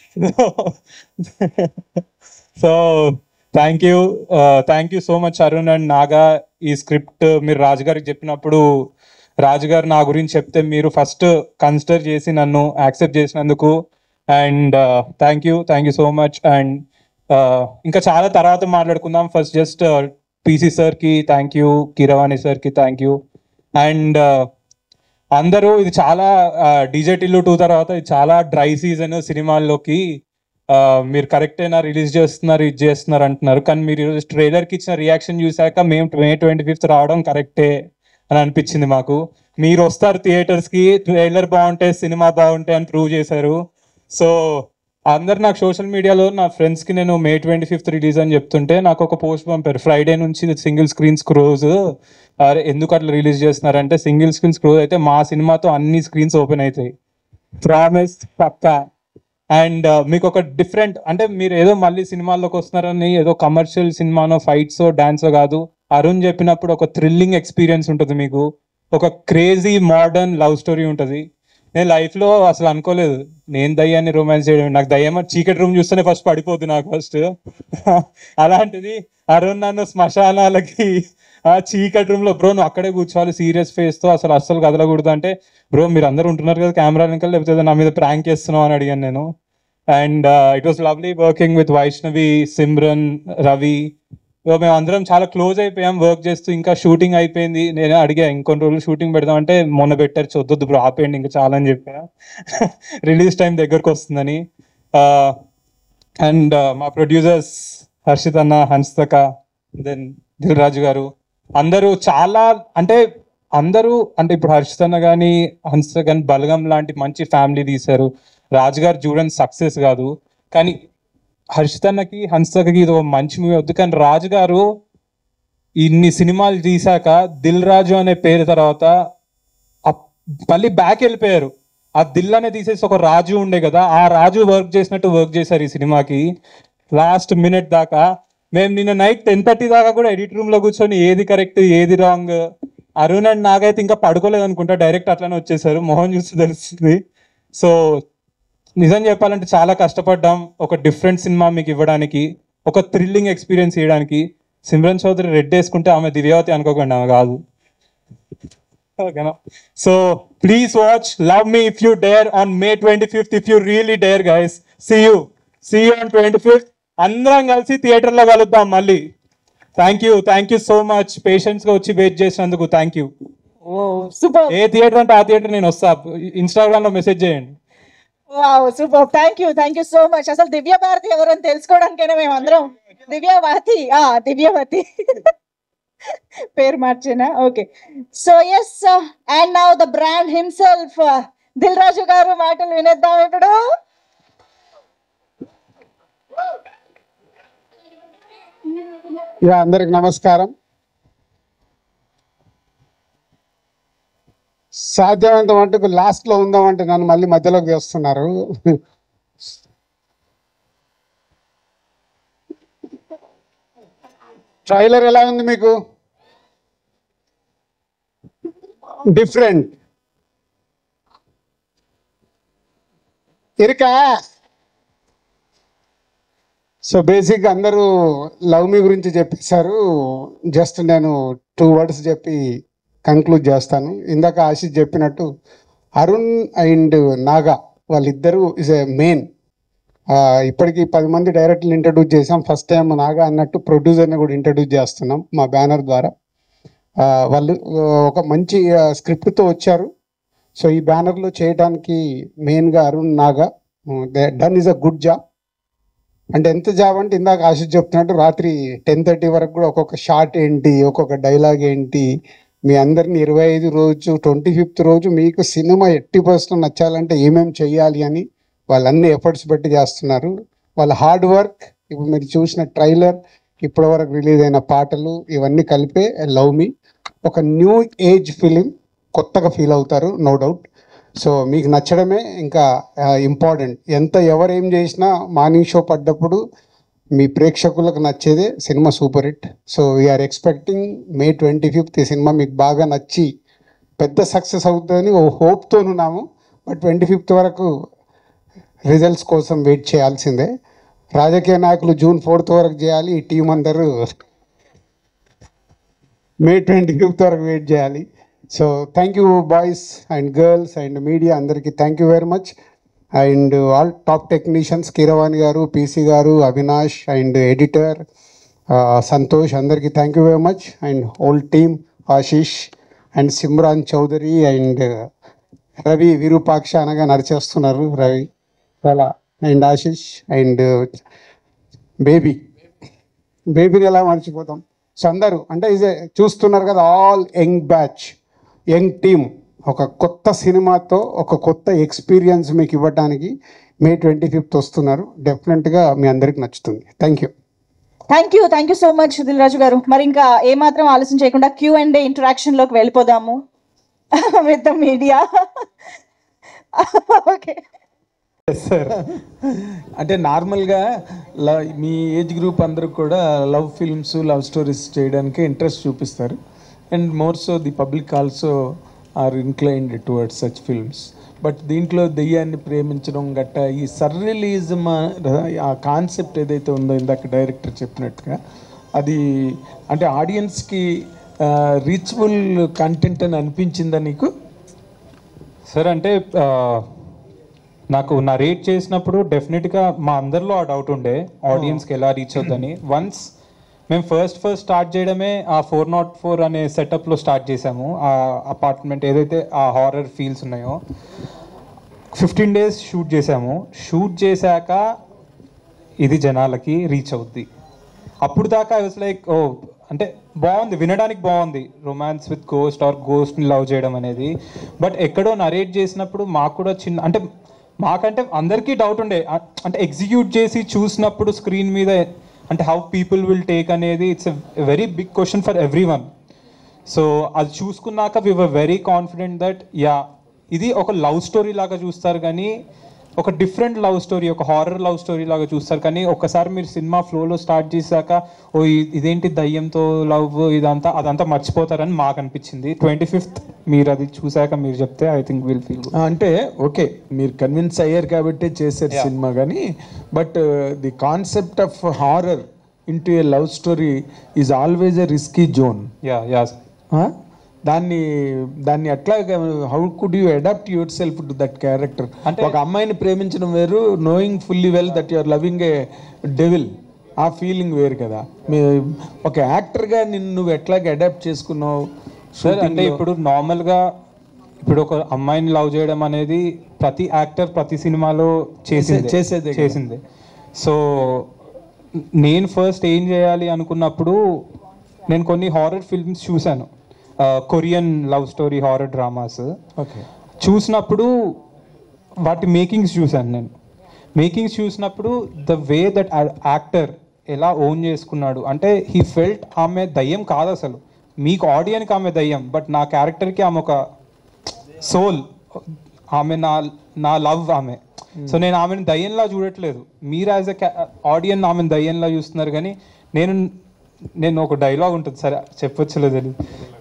so thank you thank you so much Arun and Naga ఈ స్క్రిప్ట్ మీరు రాజు గారికి చెప్పినప్పుడు రాజు గారు నా గురించి చెప్తే మీరు ఫస్ట్ కన్సిడర్ చేసి నన్ను యాక్సెప్ట్ చేసినందుకు and thank you thank you so much and ఇంకా చాలా తర్వాత మాట్లాడుకుందాం ఫస్ట్ జస్ట్ పీసీ సార్కి థ్యాంక్ యూ కిరవాణి సార్కి థ్యాంక్ యూ అండ్ అందరూ ఇది చాలా డీజే టిల్లు టూ తర్వాత ఇది చాలా డ్రై సీజన్ సినిమాల్లోకి ఆ, మీరు కరెక్టేనా రిలీజ్ చేస్తున్నారు ఇది చేస్తున్నారు అంటున్నారు కానీ మీరు ఈరోజు ట్రైలర్కి ఇచ్చిన రియాక్షన్ చూసాక మేము మే ట్వంటీ ఫిఫ్త్ రావడం కరెక్టే అని అనిపించింది మాకు మీరు వస్తారు థియేటర్స్కి ట్రైలర్ బాగుంటే సినిమా బాగుంటే అని ప్రూవ్ చేశారు సో అందరు నాకు సోషల్ మీడియాలో నా ఫ్రెండ్స్ కి నేను మే ట్వంటీ ఫిఫ్త్ రిలీజ్ అని చెప్తుంటే నాకు ఒక పోస్ట్ పంపారు ఫ్రైడే నుంచి సింగిల్ స్క్రీన్ స్క్రోజ్ అరే ఎందుకు అట్లా రిలీజ్ చేస్తున్నారంటే సింగిల్ స్క్రీన్ స్క్రోజ్ అయితే మా సినిమాతో అన్ని స్క్రీన్స్ ఓపెన్ అవుతాయి ప్రామిస్ పక్కా అండ్ మీకు ఒక డిఫరెంట్ అంటే మీరు ఏదో మళ్ళీ సినిమాల్లోకి వస్తున్నారని ఏదో కమర్షియల్ సినిమానో ఫైట్స్ డాన్సో కాదు అరుణ్ చెప్పినప్పుడు ఒక థ్రిల్లింగ్ ఎక్స్పీరియన్స్ ఉంటుంది మీకు ఒక క్రేజీ మోడర్న్ లవ్ స్టోరీ ఉంటుంది నేను లైఫ్ లో అసలు అనుకోలేదు నేను దయ్యాన్ని రొమాన్స్ చేయడం నాకు దయ్యం చీకటి రూమ్ చూస్తేనే ఫస్ట్ పడిపోద్ది నాకు ఫస్ట్ అలాంటిది అరుణ్ నన్ను శ్మశానాలకి ఆ చీకటి రూమ్ లో బ్రో నువ్వు అక్కడే కూర్చోవాలి సీరియస్ ఫేస్ తో అసలు అస్సలు కదలకూడదు అంటే బ్రో మీరు అందరూ ఉంటున్నారు కదా కెమెరా వెనకాల లేకపోతే నా మీద ప్రాంక్ చేస్తున్నావు అని అడిగాను నేను and it was lovely working with Vaishnavi Simran Ravi so మేము అందరం చాలా క్లోజ్ అయిపోయాం వర్క్ చేస్తూ ఇంకా షూటింగ్ అయిపోయింది నేను అడిగా ఇంకొన్ని రోజులు షూటింగ్ పెడదాం అంటే మొన్న పెట్టారు చూద్దొద్దు బ్రో ఆపేయండి ఇంకా చాలా అని చెప్పా రిలీజ్ టైం దగ్గరకు వస్తుందని అండ్ మా ప్రొడ్యూసర్స్ హర్షిత్ అన్న హన్స్తక దెన్ దిల్ రాజు గారు అందరూ చాలా అంటే అందరూ అంటే ఇప్పుడు హర్షిత్ అన్న కానీ హన్స్తక కానీ బలగం లాంటి మంచి ఫ్యామిలీ తీశారు రాజు గారు చూడండి సక్సెస్ కాదు కానీ హర్షిత్ అన్నకి హన్స్తకకి ఇది ఒక మంచి మూవీ వద్దు కానీ రాజు గారు ఇన్ని సినిమాలు తీశాక దిల్ రాజు అనే పేరు తర్వాత అప్- మళ్ళీ బ్యాక్ వెళ్ళిపోయారు ఆ దిల్ అనే తీసేసి ఒక రాజు ఉండే కదా ఆ రాజు వర్క్ చేసినట్టు వర్క్ చేశారు ఈ సినిమాకి లాస్ట్ మినిట్ దాకా మేము నిన్న నైట్ టెన్ థర్టీ దాకా కూడా ఎడిట్ రూమ్ లో కూర్చొని ఏది కరెక్ట్ ఏది రాంగ్ అరుణ్ అండ్ నాగైతే ఇంకా పడుకోలేదు అనుకుంటా డైరెక్ట్ అట్లానే వచ్చేసారు మొహం చూస్తే తెలుస్తుంది సో నిజం చెప్పాలంటే చాలా కష్టపడ్డాం ఒక డిఫరెంట్ సినిమా మీకు ఇవ్వడానికి ఒక థ్రిల్లింగ్ ఎక్స్పీరియన్స్ ఇవ్వడానికి సిమ్రన్ చౌదరి రెడ్ వేసుకుంటే ఆమె దివ్యావతి అనుకోకండి ఆమె కాదు ఓకేనా so please watch love me if you dare on May twenty fifth if you really dare guys see you see you on twenty fifth అందరం కలిసి థియేటర్ లో కలుద్దాం మళ్ళీ thank you thank you so much patience గా వచ్చి వెయిట్ చేసినందుకు థ్యాంక్ యూ సూపర్ ఏ థియేటర్ అంటే ఆ థియేటర్ నేను వస్తా ఇన్స్టాగ్రామ్ లో మెసేజ్ చేయండి wow super thank you thank you so much అసలు దివ్య భారతి ఎవరని తెలుసుకోవడానికైనా మేము అందరం దివ్యవతి ఆ దివ్యవతి పేరు మార్చేనా okay so yes and now the brand himself Dil Raju గారు మాటలు వినేద్దాం ఇప్పుడు యా అందరికి నమస్కారం సాధ్యమైనంత మటుకు లాస్ట్ లో ఉందామంటే నన్ను మళ్ళీ మధ్యలోకి చేస్తున్నారు ట్రైలర్ ఎలా ఉంది మీకు డిఫరెంట్ ఇరుకా సో బేసిక్ అందరూ లవ్ మీ గురించి చెప్పేశారు జస్ట్ నేను టూ వర్డ్స్ చెప్పి కంక్లూడ్ చేస్తాను ఇందాక ఆశిష్ చెప్పినట్టు అరుణ్ అండ్ నాగా వాళ్ళిద్దరూ ఇస్ ఏ మెయిన్ ఇప్పటికి పది మంది డైరెక్టర్లు ఇంట్రడ్యూస్ చేసాం ఫస్ట్ టైం నాగా అన్నట్టు ప్రొడ్యూసర్ని కూడా ఇంట్రడ్యూస్ చేస్తున్నాం మా బ్యానర్ ద్వారా ఆ, వాళ్ళు ఆ, ఒక మంచి స్క్రిప్ట్తో వచ్చారు సో ఈ బ్యానర్లో చేయడానికి మెయిన్గా Arun Naga done is a good job అంటే ఎంత జాబ్ అంటే ఇందాక ఆశిష్ చెప్తున్నట్టు రాత్రి టెన్ థర్టీ వరకు కూడా ఒక్కొక్క షార్ట్ ఏంటి ఒక్కొక్క డైలాగ్ ఏంటి మీ అందరిని ఇరవై ఐదు రోజు ట్వంటీ ఫిఫ్త్ రోజు మీకు సినిమా ఎట్టి పర్సెంట్ నచ్చాలంటే ఏమేమి చెయ్యాలి అని వాళ్ళన్ని ఎఫర్ట్స్ పెట్టి చేస్తున్నారు వాళ్ళ హార్డ్ వర్క్ ఇప్పుడు మీరు చూసిన ట్రైలర్ ఇప్పటి వరకు రిలీజ్ అయిన పాటలు ఇవన్నీ కలిపే లవ్ మీ ఒక న్యూ ఏజ్ ఫిలిం కొత్తగా ఫీల్ అవుతారు నో డౌట్ సో మీకు నచ్చడమే ఇంకా ఇంపార్టెంట్ ఎంత ఎవరు ఏం చేసినా మార్నింగ్ షో పడ్డప్పుడు మీ ప్రేక్షకులకు నచ్చేదే cinema super hit so we are expecting May twenty fifth ఈ సినిమా మీకు బాగా నచ్చి పెద్ద సక్సెస్ అవుతుందని ఓ హోప్తో ఉన్నాము బట్ ట్వంటీ ఫిఫ్త్ వరకు రిజల్ట్స్ కోసం వెయిట్ చేయాల్సిందే రాజకీయ నాయకులు జూన్ ఫోర్త్ వరకు చేయాలి ఈ టీం అందరూ మే ట్వంటీ ఫిఫ్త్ వరకు వెయిట్ చేయాలి so thank you boys and girls and media అందరికీ thank you very much and all top technicians Keeravani గారు పీసీ గారు అవినాష్ అండ్ ఎడిటర్ సంతోష్ అందరికీ thank you very much and whole team Ashish and Simran Chowdary and Ravi Virupaksha అనగా నడిచేస్తున్నారు రవి అలా అండ్ ఆశీష్ అండ్ బేబీ బేబీని ఎలా మర్చిపోతాం సో అందరూ అంటే ఇదే చూస్తున్నారు కదా all young batch young team ఒక కొత్త సినిమాతో ఒక కొత్త ఎక్స్పీరియన్స్ మీకు ఇవ్వడానికి మే ట్వంటీ ఫిఫ్త్ వస్తున్నారు డెఫినెట్గా మీ అందరికి నచ్చుతుంది thank you thank you thank you so much Dil Raju గారు మరి ఇంకా ఏమాత్రం ఆలస్యం చేయకుండా క్యూ అండ్ డే ఇంటరాక్షన్ లోకి వెళ్ళిపోదాము with the media okay sir అంటే నార్మల్గా ల- మీ ఏజ్ గ్రూప్ అందరూ కూడా లవ్ ఫిల్మ్స్ లవ్ స్టోరీస్ చేయడానికి ఇంట్రెస్ట్ చూపిస్తారు and more so the public also are inclined towards such films but దీంట్లో దెయ్యాన్ని ప్రేమించడం గట్ట ఈ సర్రియలిజం ఆ కాన్సెప్ట్ ఏదైతే ఉందో ఇందాక డైరెక్టర్ చెప్పినట్టుగా అది అంటే ఆడియన్స్కి రీచబుల్ కంటెంట్ అని అనిపించిందా నీకు సార్ అంటే ఆ, నాకు నరేట్ చేసినప్పుడు డెఫినెట్గా మా అందరిలో ఆ డౌట్ ఉండే ఆడియన్స్కి ఎలా రీచ్ అవుద్దని వన్స్ మేము ఫస్ట్ ఫస్ట్ స్టార్ట్ చేయడమే ఆ ఫోర్ నాట్ ఫోర్ అనే సెటప్లో స్టార్ట్ చేసాము ఆ అపార్ట్మెంట్ ఏదైతే ఆ హారర్ ఫీల్స్ ఉన్నాయో ఫిఫ్టీన్ డేస్ షూట్ చేసాము షూట్ చేశాక ఇది జనాలకి రీచ్ అవుద్ది అప్పుడు దాకా ఐ వాస్ లైక్ ఓ అంటే బాగుంది వినడానికి బాగుంది రొమాన్స్ విత్ గోస్ట్ ఆర్ గోస్ట్ని లవ్ చేయడం అనేది బట్ ఎక్కడో నరేట్ చేసినప్పుడు మాకు కూడా చిన్న అంటే మాకంటే అందరికీ డౌట్ ఉండే అ- అంటే ఎగ్జిక్యూట్ చేసి చూసినప్పుడు స్క్రీన్ మీద అంటే హౌ పీపుల్ విల్ టేక్ అనేది it's a very big question for everyone so అది చూసుకున్నాక we were very confident that ya ఇది ఒక లవ్ స్టోరీ లాగా చూస్తారు కానీ ఒక డిఫరెంట్ లవ్ స్టోరీ ఒక హారర్ లవ్ స్టోరీ లాగా చూస్తారు కానీ ఒకసారి మీరు సినిమా ఫ్లోలో స్టార్ట్ చేశాక ఓ ఇ- ఇదేంటి దయ్యంతో లవ్ ఇదంతా అదంతా మర్చిపోతారని మాకు అనిపించింది ట్వంటీ ఫిఫ్త్ మీరు అది చూశాక మీరు చెప్తే ఐ థింక్ విల్ ఫీల్ ఆ, అంటే ఓకే మీరు కన్విన్స్ అయ్యారు కాబట్టి చేశారు Yeah. సినిమా కానీ but the concept of horror into a love story is always a risky zone ya ya దాన్ని దాన్ని ఎట్లా how could you adapt yourself to that character అంటే ఒక అమ్మాయిని ప్రేమించడం వేరు knowing fully well that you're loving a devil ఆ ఫీలింగ్ వేరు కదా మీ ఒక యాక్టర్గా నిన్ను నువ్వు ఎట్లాగ అడాప్ట్ చేసుకున్నావు సార్ అంటే shooting లో? ఇప్పుడు నార్మల్గా ఇప్పుడు ఒక అమ్మాయిని లవ్ చేయడం అనేది ప్రతి యాక్టర్ ప్రతి సినిమాలో చేసింది చేసేదే కదా. చేసింది సో నేను ఫస్ట్ ఏం చేయాలి అనుకున్నప్పుడు నేను కొన్ని హారర్ ఫిల్మ్స్ చూశాను Korean love story horror dramas okay చూసినప్పుడు వాటి మేకింగ్స్ చూశాను నేను మేకింగ్స్ చూసినప్పుడు ద వే దట్ యాక్టర్ ఎలా ఓన్ చేసుకున్నాడు అంటే హీ ఫెల్ట్ ఆమె దయ్యం కాదు అసలు మీకు ఆడియన్కి ఆమె దయ్యం బట్ నా క్యారెక్టర్కి ఆమె ఒక సోల్ ఆమె నా నా లవ్ ఆమె సో నేను ఆమెను దయ్యంలా చూడట్లేదు మీరు యాజ్ ఎ ఆడియన్ ఆమెను దయ్యంలా చూస్తున్నారు కానీ నేను నేను ఒక డైలాగ్ ఉంటుంది సరే చెప్పొచ్చులో తెలియదు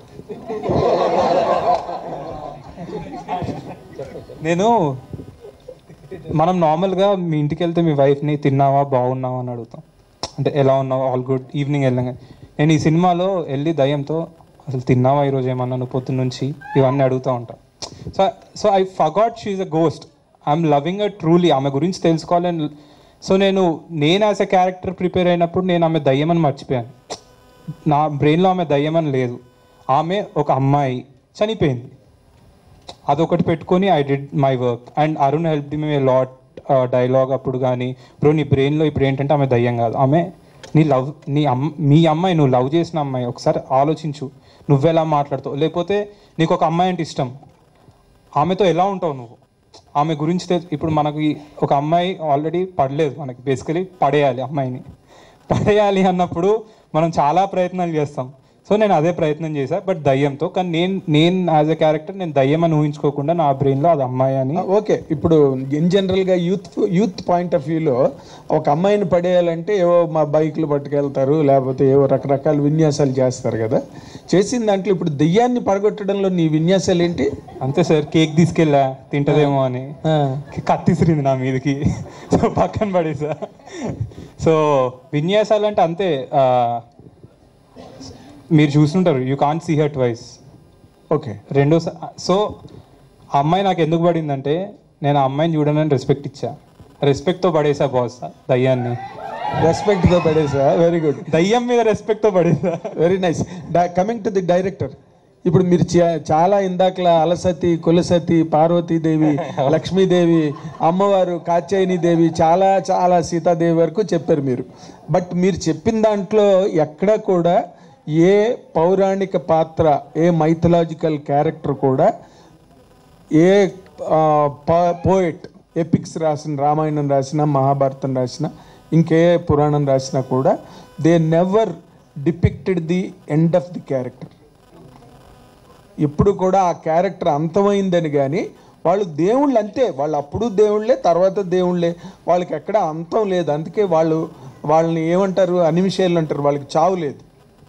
నేను మనం నార్మల్గా మీ ఇంటికి వెళ్తే మీ వైఫ్ని తిన్నావా బాగున్నావా అని అడుగుతాం అంటే ఎలా ఉన్నావు ఆల్ గుడ్ ఈవినింగ్ వెళ్ళాం నేను ఈ సినిమాలో వెళ్ళి దయ్యంతో అసలు తిన్నావా ఈరోజు ఏమన్నా నువ్వు పొద్దున్న నుంచి ఇవన్నీ అడుగుతూ ఉంటా so so I forgot she a ghost I'm loving a truly ఆమె గురించి తెలుసుకోవాలని సో నేను నేను యాజ్ ఎ క్యారెక్టర్ ప్రిపేర్ అయినప్పుడు నేను ఆమె దయ్యమని మర్చిపోయాను నా బ్రెయిన్లో ఆమె దయ్యమని లేదు ఆమె ఒక అమ్మాయి చనిపోయింది అదొకటి పెట్టుకొని I did my work and Arun help the may lot dialogue అప్పుడు కానీ బ్రో నీ బ్రెయిన్లో ఇప్పుడు ఏంటంటే ఆమె దయ్యం కాదు ఆమె నీ లవ్ నీ అమ్మ మీ అమ్మాయి నువ్వు లవ్ చేసిన అమ్మాయి ఒకసారి ఆలోచించు నువ్వెలా మాట్లాడుతావు లేకపోతే నీకు ఒక అమ్మాయి అంటే ఇష్టం ఆమెతో ఎలా ఉంటావు నువ్వు ఆమె గురించి తెల్- ఇప్పుడు మనకి ఒక అమ్మాయి ఆల్రెడీ పడలేదు మనకి బేసికలీ పడేయాలి అమ్మాయిని పడేయాలి అన్నప్పుడు మనం చాలా ప్రయత్నాలు చేస్తాం సో నేను అదే ప్రయత్నం చేశా బట్ దయ్యంతో కానీ నేను నేను యాజ్ ఎ క్యారెక్టర్ నేను దయ్యం అని ఊహించుకోకుండా నా బ్రెయిన్లో అది అమ్మాయి అని ఓకే ఇప్పుడు ఇన్ జనరల్గా యూత్ యూత్ పాయింట్ ఆఫ్ వ్యూలో ఒక అమ్మాయిని పడేయాలంటే ఏవో మా బైక్లు పట్టుకెళ్తారు లేకపోతే ఏవో రకరకాల విన్యాసాలు చేస్తారు కదా చేసిన దాంట్లో ఇప్పుడు దెయ్యాన్ని పడగొట్టడంలో నీ విన్యాసాలు ఏంటి అంతే సార్ కేక్ తీసుకెళ్ళా తింటదేమో అని కత్తిసిరింది నా మీదకి సో పక్కన పడేసా సో విన్యాసాలు అంటే అంతే ఆ, మీరు చూస్తుంటారు you can't see her twice okay రెండో సో ఆ అమ్మాయి నాకు ఎందుకు పడిందంటే నేను ఆ అమ్మాయిని చూడనని రెస్పెక్ట్ ఇచ్చా రెస్పెక్ట్తో పడేసా బాస్ దయ్యాన్ని రెస్పెక్ట్తో పడేసా వెరీ గుడ్ దయ్యం మీద రెస్పెక్ట్తో పడేసా very nice coming to the director ఇప్పుడు మీరు చా- చాలా ఇందాకలా అలసతి కులసతి పార్వతీదేవి లక్ష్మీదేవి అమ్మవారు కాత్యాయని దేవి చాలా చాలా సీతాదేవి వరకు చెప్పారు మీరు బట్ మీరు చెప్పిన దాంట్లో ఎక్కడ కూడా ఏ పౌరాణిక పాత్ర ఏ మైథలాజికల్ క్యారెక్టర్ కూడా ఏ పోయిట్ ఎపిక్స్ రాసిన రామాయణం రాసిన మహాభారతం రాసిన ఇంకే పురాణం రాసినా కూడా they never depicted the end of the character ఎప్పుడు కూడా ఆ క్యారెక్టర్ అంతమైందని కానీ వాళ్ళు దేవుళ్ళు అంతే వాళ్ళు అప్పుడు దేవుళ్ళే తర్వాత దేవుళ్ళే వాళ్ళకి ఎక్కడ అంతం లేదు అందుకే వాళ్ళు వాళ్ళని ఏమంటారు అనిమిషేళ్ళు అంటారు వాళ్ళకి చావు లేదు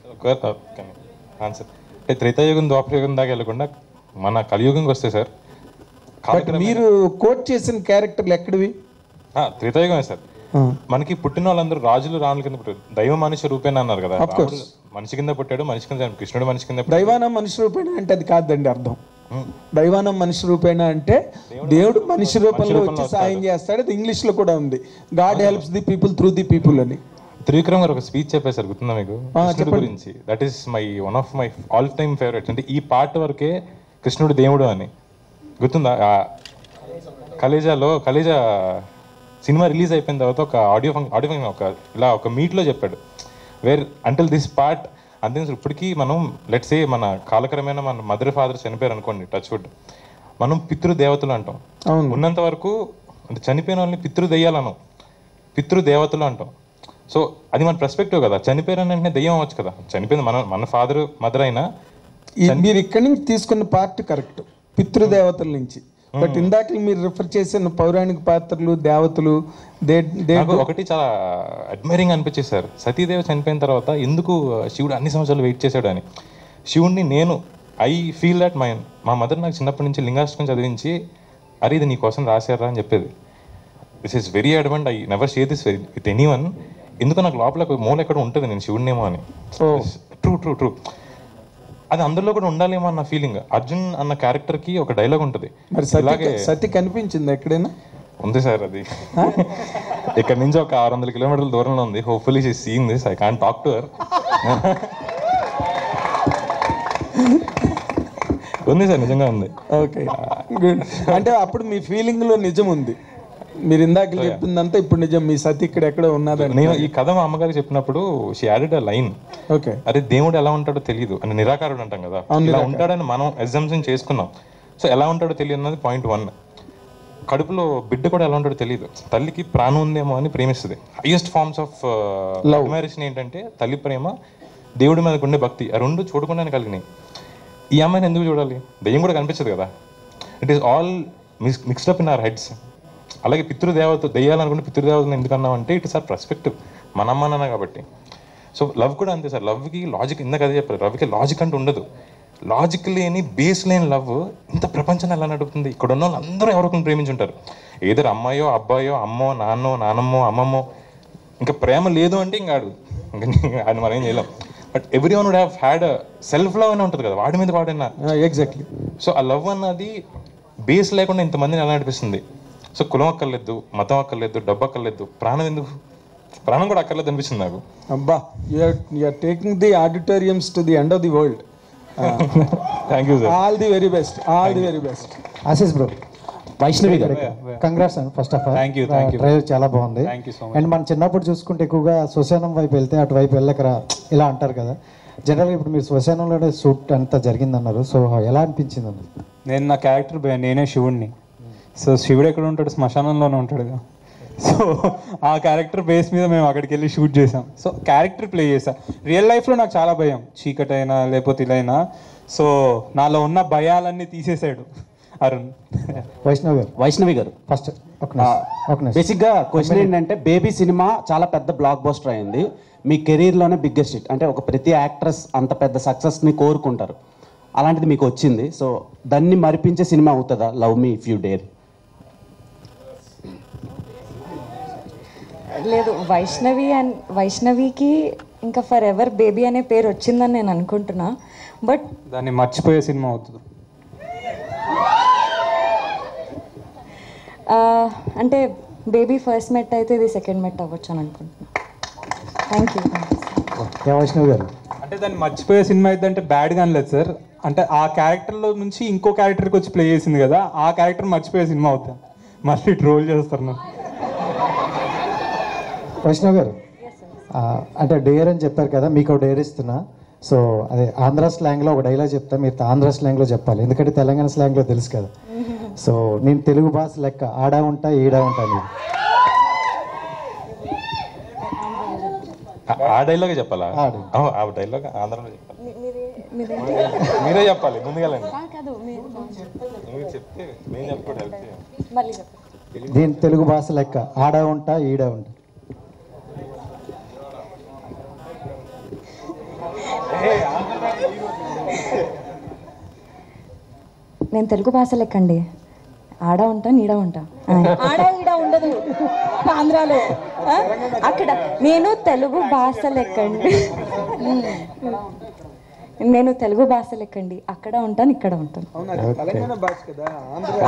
ఆన్సర్ అంటే త్రేతాయుగం ద్వాపరయుగం దాకా వెళ్ళకుండా మన కలియుగంకి వస్తే సార్ బట్ మీరు కోట్ చేసిన క్యారెక్టర్లు ఎక్కడివి ఆ, త్రేతాయుగమే సార్ మనకి పుట్టిన వాళ్ళందరూ రాజులు రాణుల కింద పుట్టారు దైవ మనిషి రూపేణ అన్నారు కదా Of course. రాముడు మనిషి కింద పుట్టాడు మనిషి కింద చనిపోయాడు. కృష్ణుడు మనిషి కింద పుట్టాడు. దైవానం మనిషి రూపేణ అంటే అది కాదండి అర్థం దైవానం మనిషి రూపేణ అంటే దేవుడు మనిషి రూపంలో వచ్చి సాయం చేస్తాడు అది ఇంగ్లీష్ లో కూడా ఉంది God helps the people through the people అని త్రివిక్రమ్ గారు ఒక స్పీచ్ చెప్పారు సార్ గుర్తుందా మీకు ఆ, కృష్ణుడి చెప్పండి. గురించి that is my one of my all time favourite అంటే ఈ పార్ట్ వరకే కృష్ణుడు దేవుడు అని గుర్తుందా ఆ కలేజాలో కలేజా సినిమా రిలీజ్ అయిపోయిన తర్వాత ఒక ఆడియో ఫంక్షన్ ఆడియో ఫంక్షన్ ఒక ఇలా ఒక మీట్లో చెప్పాడు వేర్ అంటిల్ దిస్ పార్ట్ అంతే ఇప్పటికీ మనం లెట్స్ ఏ మన కాలకరమైన మన మదర్ ఫాదర్ చనిపోయారు అనుకోండి టచ్ వుడ్ మనం పితృ దేవతలు అంటాం ఉన్నంత వరకు అంటే చనిపోయిన వాళ్ళని పితృ దెయ్యాలను పితృ దేవతలు అంటాం సో అది మన పర్స్పెక్టివ్ కదా చనిపోయారని వెంటనే దెయ్యం అవ్వచ్చు కదా చనిపోయింది మన మన ఫాదర్ మదర్ అయినా ఈ- మీరు ఇక్కడి నుంచి తీసుకున్న పార్ట్ కరెక్ట్ పితృదేవతల నుంచి బట్ ఇందాక మీరు రిఫర్ చేసిన పౌరాణిక పాత్రలు దేవతలు దే దే నాకు ఒకటి చాలా అడ్మైరింగ్ అనిపించేది సార్ సతీదేవి చనిపోయిన తర్వాత ఎందుకు శివుడు అన్ని సంవత్సరాలు వెయిట్ చేశాడు అని శివుడిని నేను ఐ ఫీల్ దట్ మై మా మదర్ నాకు చిన్నప్పటి నుంచి లింగాష్టకం చదివించి అరే ఇది నీ కోసం రాశారా అని చెప్పేది this is very advent I never share this very with anyone ఎందుకు నాకు లోపల ఒక మూల ఎక్కడ ఉంటుంది నేను శివుడినేమో అని ట్రూ ట్రూ ట్రూ అది అందరిలో కూడా ఉండాలేమో అన్న ఫీలింగ్ అర్జున్ అన్న క్యారెక్టర్ కి ఒక డైలాగ్ ఉంటుంది మరి సతి ఇలాగే సతి కనిపించింది ఎక్కడైనా ఉంది సార్ అది ఇక్కడ నుంచి ఒక ఆరు వందల కిలోమీటర్ల దూరంలో ఉంది hopefully she seen this I can talk to her ఉంది సార్ నిజంగా ఉంది ఓకే గుడ్ అంటే అప్పుడు మీ ఫీలింగ్ లో నిజం ఉంది మీరు ఇందాక చెప్పిందంతా ఇప్పుడు నిజం మీ సతి ఇక్కడ ఎక్కడో ఉన్నదని నేను ఈ కథ మా అమ్మగారికి చెప్పినప్పుడు she added a line okay అరే దేవుడు ఎలా ఉంటాడో తెలియదు అని నిరాకారుడు అంటాం కదా అవును, ఇలా నిరాకారుడు. ఉంటాడని మనం ఎగ్జామ్షన్ చేసుకున్నాం సో ఎలా ఉంటాడో తెలియదు అన్నది పాయింట్ వన్ కడుపులో బిడ్డ కూడా ఎలా ఉంటాడో తెలియదు తల్లికి ప్రాణం ఉందేమో అని ప్రేమిస్తుంది హైయెస్ట్ ఫార్మ్స్ ఆఫ్ అడ్మైరేషన్ ఏంటంటే తల్లి ప్రేమ దేవుడి మీద ఉండే భక్తి ఆ రెండు చూడకుండానే కలిగినాయి ఈ అమ్మాయిని ఎందుకు చూడాలి దెయ్యం కూడా కనిపించదు కదా it is all mix mixed up in our heads అలాగే పితృదేవత దెయ్యాలనుకుంటే పితృదేవతను ఎందుకు అన్నామంటే ఇట్ ఇస్ ఆర్ పర్స్పెక్టివ్ మన అమ్మ నాన్న కాబట్టి సో లవ్ కూడా అంతే సార్ లవ్కి లాజిక్ ఇందాక అదే చెప్పారు లవ్కి లాజిక్ అంటూ ఉండదు లాజిక్ లేని బేస్ లేని లవ్ ఇంత ప్రపంచాన్ని ఎలా నడుపుతుంది ఇక్కడ ఉన్న వాళ్ళు అందరూ ఎవరికొకరిని ప్రేమించుంటారు ఏదో అమ్మాయో అబ్బాయో అమ్మో నాన్నో నానమ్మో అమ్మమ్మో ఇంకా ప్రేమ లేదు అంటే ఇంకా ఆడు ఇంకా అది మనం ఏం చేయలేం but everyone would have had self love అని ఉంటుంది కదా వాడి మీద వాడినా ఎగ్జాక్ట్లీ సో ఆ లవ్ అన్నది బేస్ లేకుండా ఇంతమందిని ఎలా అనిపిస్తుంది సో కులం అక్కర్లేదు మతం అక్కర్లేదు డబ్బు అక్కర్లేదు ప్రాణం ఎందుకు ప్రాణం కూడా అక్కర్లేదు అనిపిస్తుంది నాకు అబ్బా you're taking the auditoriums to the end of the world thank you sir all the very best all the very best Ashish bro Vaishnavi గారు కంగ్రాట్స్ అండి first of all Thank you, thank you. Trailer చాలా బాగుంది Thank you so much. And మనం చిన్నప్పుడు చూసుకుంటే ఎక్కువగా శ్మశానం వైపు వెళ్తే అటువైపు వెళ్ళకరా ఇలా అంటారు కదా జనరల్గా ఇప్పుడు మీరు శ్మశానంలోనే షూట్ అంతా జరిగిందన్నారు సో ఎలా అనిపించింది అన్న నేను నా క్యారెక్టర్ నేనే శివుడిని సో శివుడు ఎక్కడ ఉంటాడు శ్మశానంలోనే ఉంటాడు కదా సో ఆ క్యారెక్టర్ బేస్ మీద మేము అక్కడికి వెళ్ళి షూట్ చేసాం సో క్యారెక్టర్ ప్లే చేసాం రియల్ లైఫ్లో నాకు చాలా భయం చీకటి అయినా లేకపోతే ఇలా అయినా సో నాలో ఉన్న భయాలన్నీ తీసేసాడు అరుణ్ వైష్ణవ్ గారు వైష్ణవి గారు ఫస్ట్ ఒక నిమిషం, ఒక నిమిషం. బేసిక్గా క్వశ్చన్ ఏంటంటే బేబీ సినిమా చాలా పెద్ద బ్లాక్ బస్టర్ అయింది మీ కెరీర్లోనే బిగ్గెస్ట్ హిట్ అంటే ఒక ప్రతి యాక్ట్రెస్ అంత పెద్ద సక్సెస్ని కోరుకుంటారు అలాంటిది మీకు వచ్చింది సో దాన్ని మరిపించే సినిమా అవుతుందా love me if you dare లేదు వైష్ణవి అండ్ వైష్ణవికి ఇంకా ఫర్ ఎవర్ బేబీ అనే పేరు వచ్చిందని నేను అనుకుంటున్నా బట్ దాన్ని మర్చిపోయే సినిమా అవుతుంది అంటే బేబీ ఫస్ట్ మెట్ అయితే ఇది సెకండ్ మెట్ అవ్వచ్చు అని అనుకుంటున్నా థ్యాంక్ యూ యా వైష్ణవ్ గారు అంటే దాన్ని మర్చిపోయే సినిమా అయితే అంటే బ్యాడ్గా అనలేదు సార్ అంటే ఆ క్యారెక్టర్లో నుంచి ఇంకో క్యారెక్టర్కి వచ్చి ప్లే చేసింది కదా ఆ క్యారెక్టర్ మర్చిపోయే సినిమా అవుతుంది మళ్ళీ ట్రోల్ చేస్తారు నన్ను వైష్ణవ్ గారు ఆ, అంటే డేర్ అని చెప్పారు కదా మీకు ఒక డేర్ ఇస్తున్నా సో అదే ఆంధ్ర స్లాంగ్లో ఒక డైలాగ్ చెప్తా మీరు ఆంధ్ర స్లాంగ్లో చెప్పాలి ఎందుకంటే తెలంగాణ స్లాంగ్లో తెలుసు కదా సో నేను తెలుగు భాష లెక్క ఆడా ఉంటా ఈడా ఉంటా నేను ఆ- ఆ డైలాగ్ చెప్పాలా ఆ ఆ, ఆ డైలాగ్ ఆంధ్రలో చెప్పాలి మీరే చెప్పాలి ముందుగాలండి మీరు చెప్తే నేను చెప్పకూడదు help చేయండి. మళ్ళీ చెప్పండి దీని తెలుగు భాష లెక్క ఆడా ఉంటా ఈడా ఉంటా నేను తెలుగు భాష లెక్కండి ఆడ ఉంటా నీడ ఉంటా ఆడ ఈడ ఉండదు ఆంధ్రాలో ఆ? అక్కడ నేను తెలుగు భాష లెక్కండి నేను తెలుగు భాష లెక్కండి అక్కడ ఉంటాను ఇక్కడ ఉంటాను తెలంగాణ భాష కదా ఆంధ్ర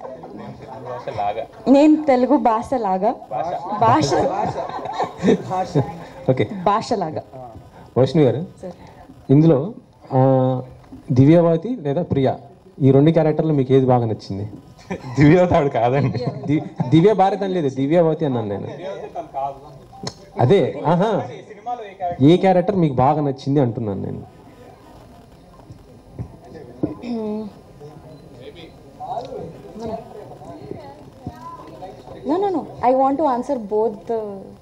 నేను తెలుగు భాష లాగా భాష ఓకే భాష లాగా వైష్ణవి గారు సార్ ఇందులో ఆ, దివ్యవతి లేదా ప్రియ ఈ రెండు క్యారెక్టర్లు మీకు ఏది బాగా నచ్చింది దివ్యవతి ఆవిడ కాదండి ది- దివ్య భారత్ అని లేదు దివ్యవతి అన్నాను నేను అదే ఆహా ఏ క్యారెక్టర్ మీకు బాగా నచ్చింది అంటున్నాను నేను No, no, no. I want to answer both the.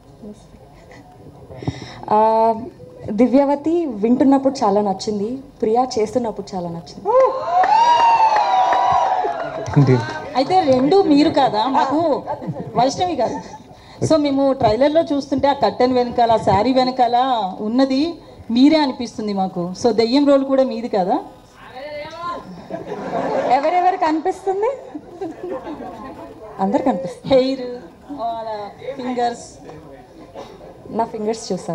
Uh, దివ్యవతి వింటున్నప్పుడు చాలా నచ్చింది ప్రియా చేస్తున్నప్పుడు చాలా నచ్చింది అయితే రెండు మీరు కాదా మాకు వైష్ణవి గారు సో మేము ట్రైలర్లో చూస్తుంటే ఆ కట్టెన్ వెనకాల ఆ శారీ వెనకాల ఉన్నది మీరే అనిపిస్తుంది మాకు సో దెయ్యం రోల్ కూడా మీది కదా ఎవరెవరు కనిపిస్తుంది అందరు కనిపిస్తుంది హెయిర్ ఫింగర్స్ నా ఫింగర్స్ చూసా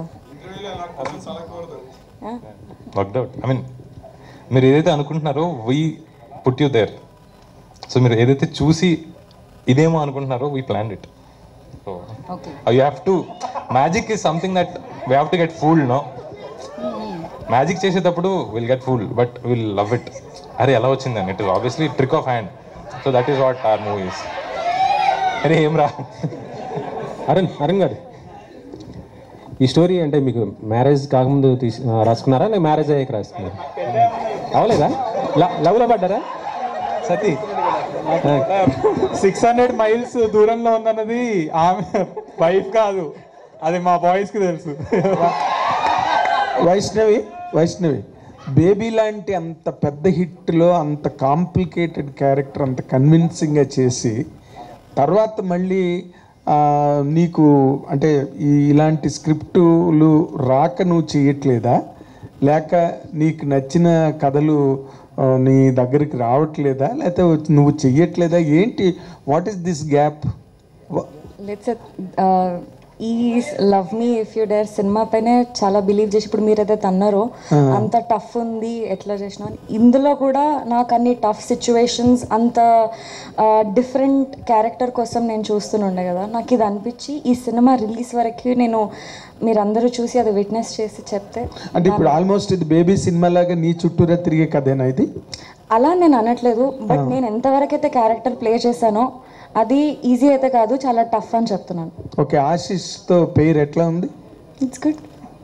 వర్క్డ్ అవుట్ ఐ మీన్ మీరు ఏదైతే అనుకుంటున్నారో we put you there so మీరు ఏదైతే చూసి ఇదేమో అనుకుంటున్నారో we plan it so you have to magic is something that we have to get fool no magic చేసేటప్పుడు will get fool but will love it అరే ఎలా వచ్చిందని it is obviously trick of hand so that is what our movies అరే ఏం రా అరుణ్ అరుణ్ గారు ఈ స్టోరీ అంటే మీకు మ్యారేజ్ కాకముందు తీసి ఆ, రాసుకున్నారా లేక మ్యారేజ్ అయ్యాక రాసుకున్నారా అవలేదా లవ్లో పడ్డారా సతీ సిక్స్ హండ్రెడ్ మైల్స్ దూరంలో ఉందన్నది ఆమె వైఫ్ కాదు అది మా బాయ్స్ కి తెలుసు వైష్ణవి వైష్ణవి బేబీ లాంటి అంత పెద్ద హిట్లో అంత కాంప్లికేటెడ్ క్యారెక్టర్ అంత కన్విన్సింగ్గా చేసి తర్వాత మళ్ళీ ఆ, నీకు అంటే ఈ ఇలాంటి స్క్రిప్టులు రాక నువ్వు చేయట్లేదా లేక నీకు నచ్చిన కథలు ఆ, నీ దగ్గరికి రావట్లేదా లేకపోతే నువ్వు చెయ్యట్లేదా ఏంటి what is this gap let's ఈ love me if you dare cinema పైనే చాలా బిలీవ్ చేసి ఇప్పుడు మీరు ఏదైతే అన్నారో ఆ. అంత టఫ్ ఉంది ఎట్లా చేసినా అని. ఇందులో కూడా నాకు అన్ని టఫ్ సిచ్యువేషన్స్ అంత డిఫరెంట్ క్యారెక్టర్ కోసం నేను చూస్తుండే కదా నాకు ఇది అనిపించి ఈ సినిమా రిలీజ్ వరకు నేను మీరందరూ చూసి అది విట్నెస్ చేసి చెప్తే అంటే ఇప్పుడు ఆల్మోస్ట్ ఇది బేబీ సినిమా లాగా నీ చుట్టూరా తిరిగే కథేనా ఇది అలా నేను అనట్లేదు బట్ నేను ఎంతవరకు అయితే క్యారెక్టర్ ప్లే చేశానో అది ఈజీ అయితే కాదు చాలా టఫ్ అని చెప్తున్నాను ఓకే ఆశీష్తో పేరు ఎట్లా ఉంది it's good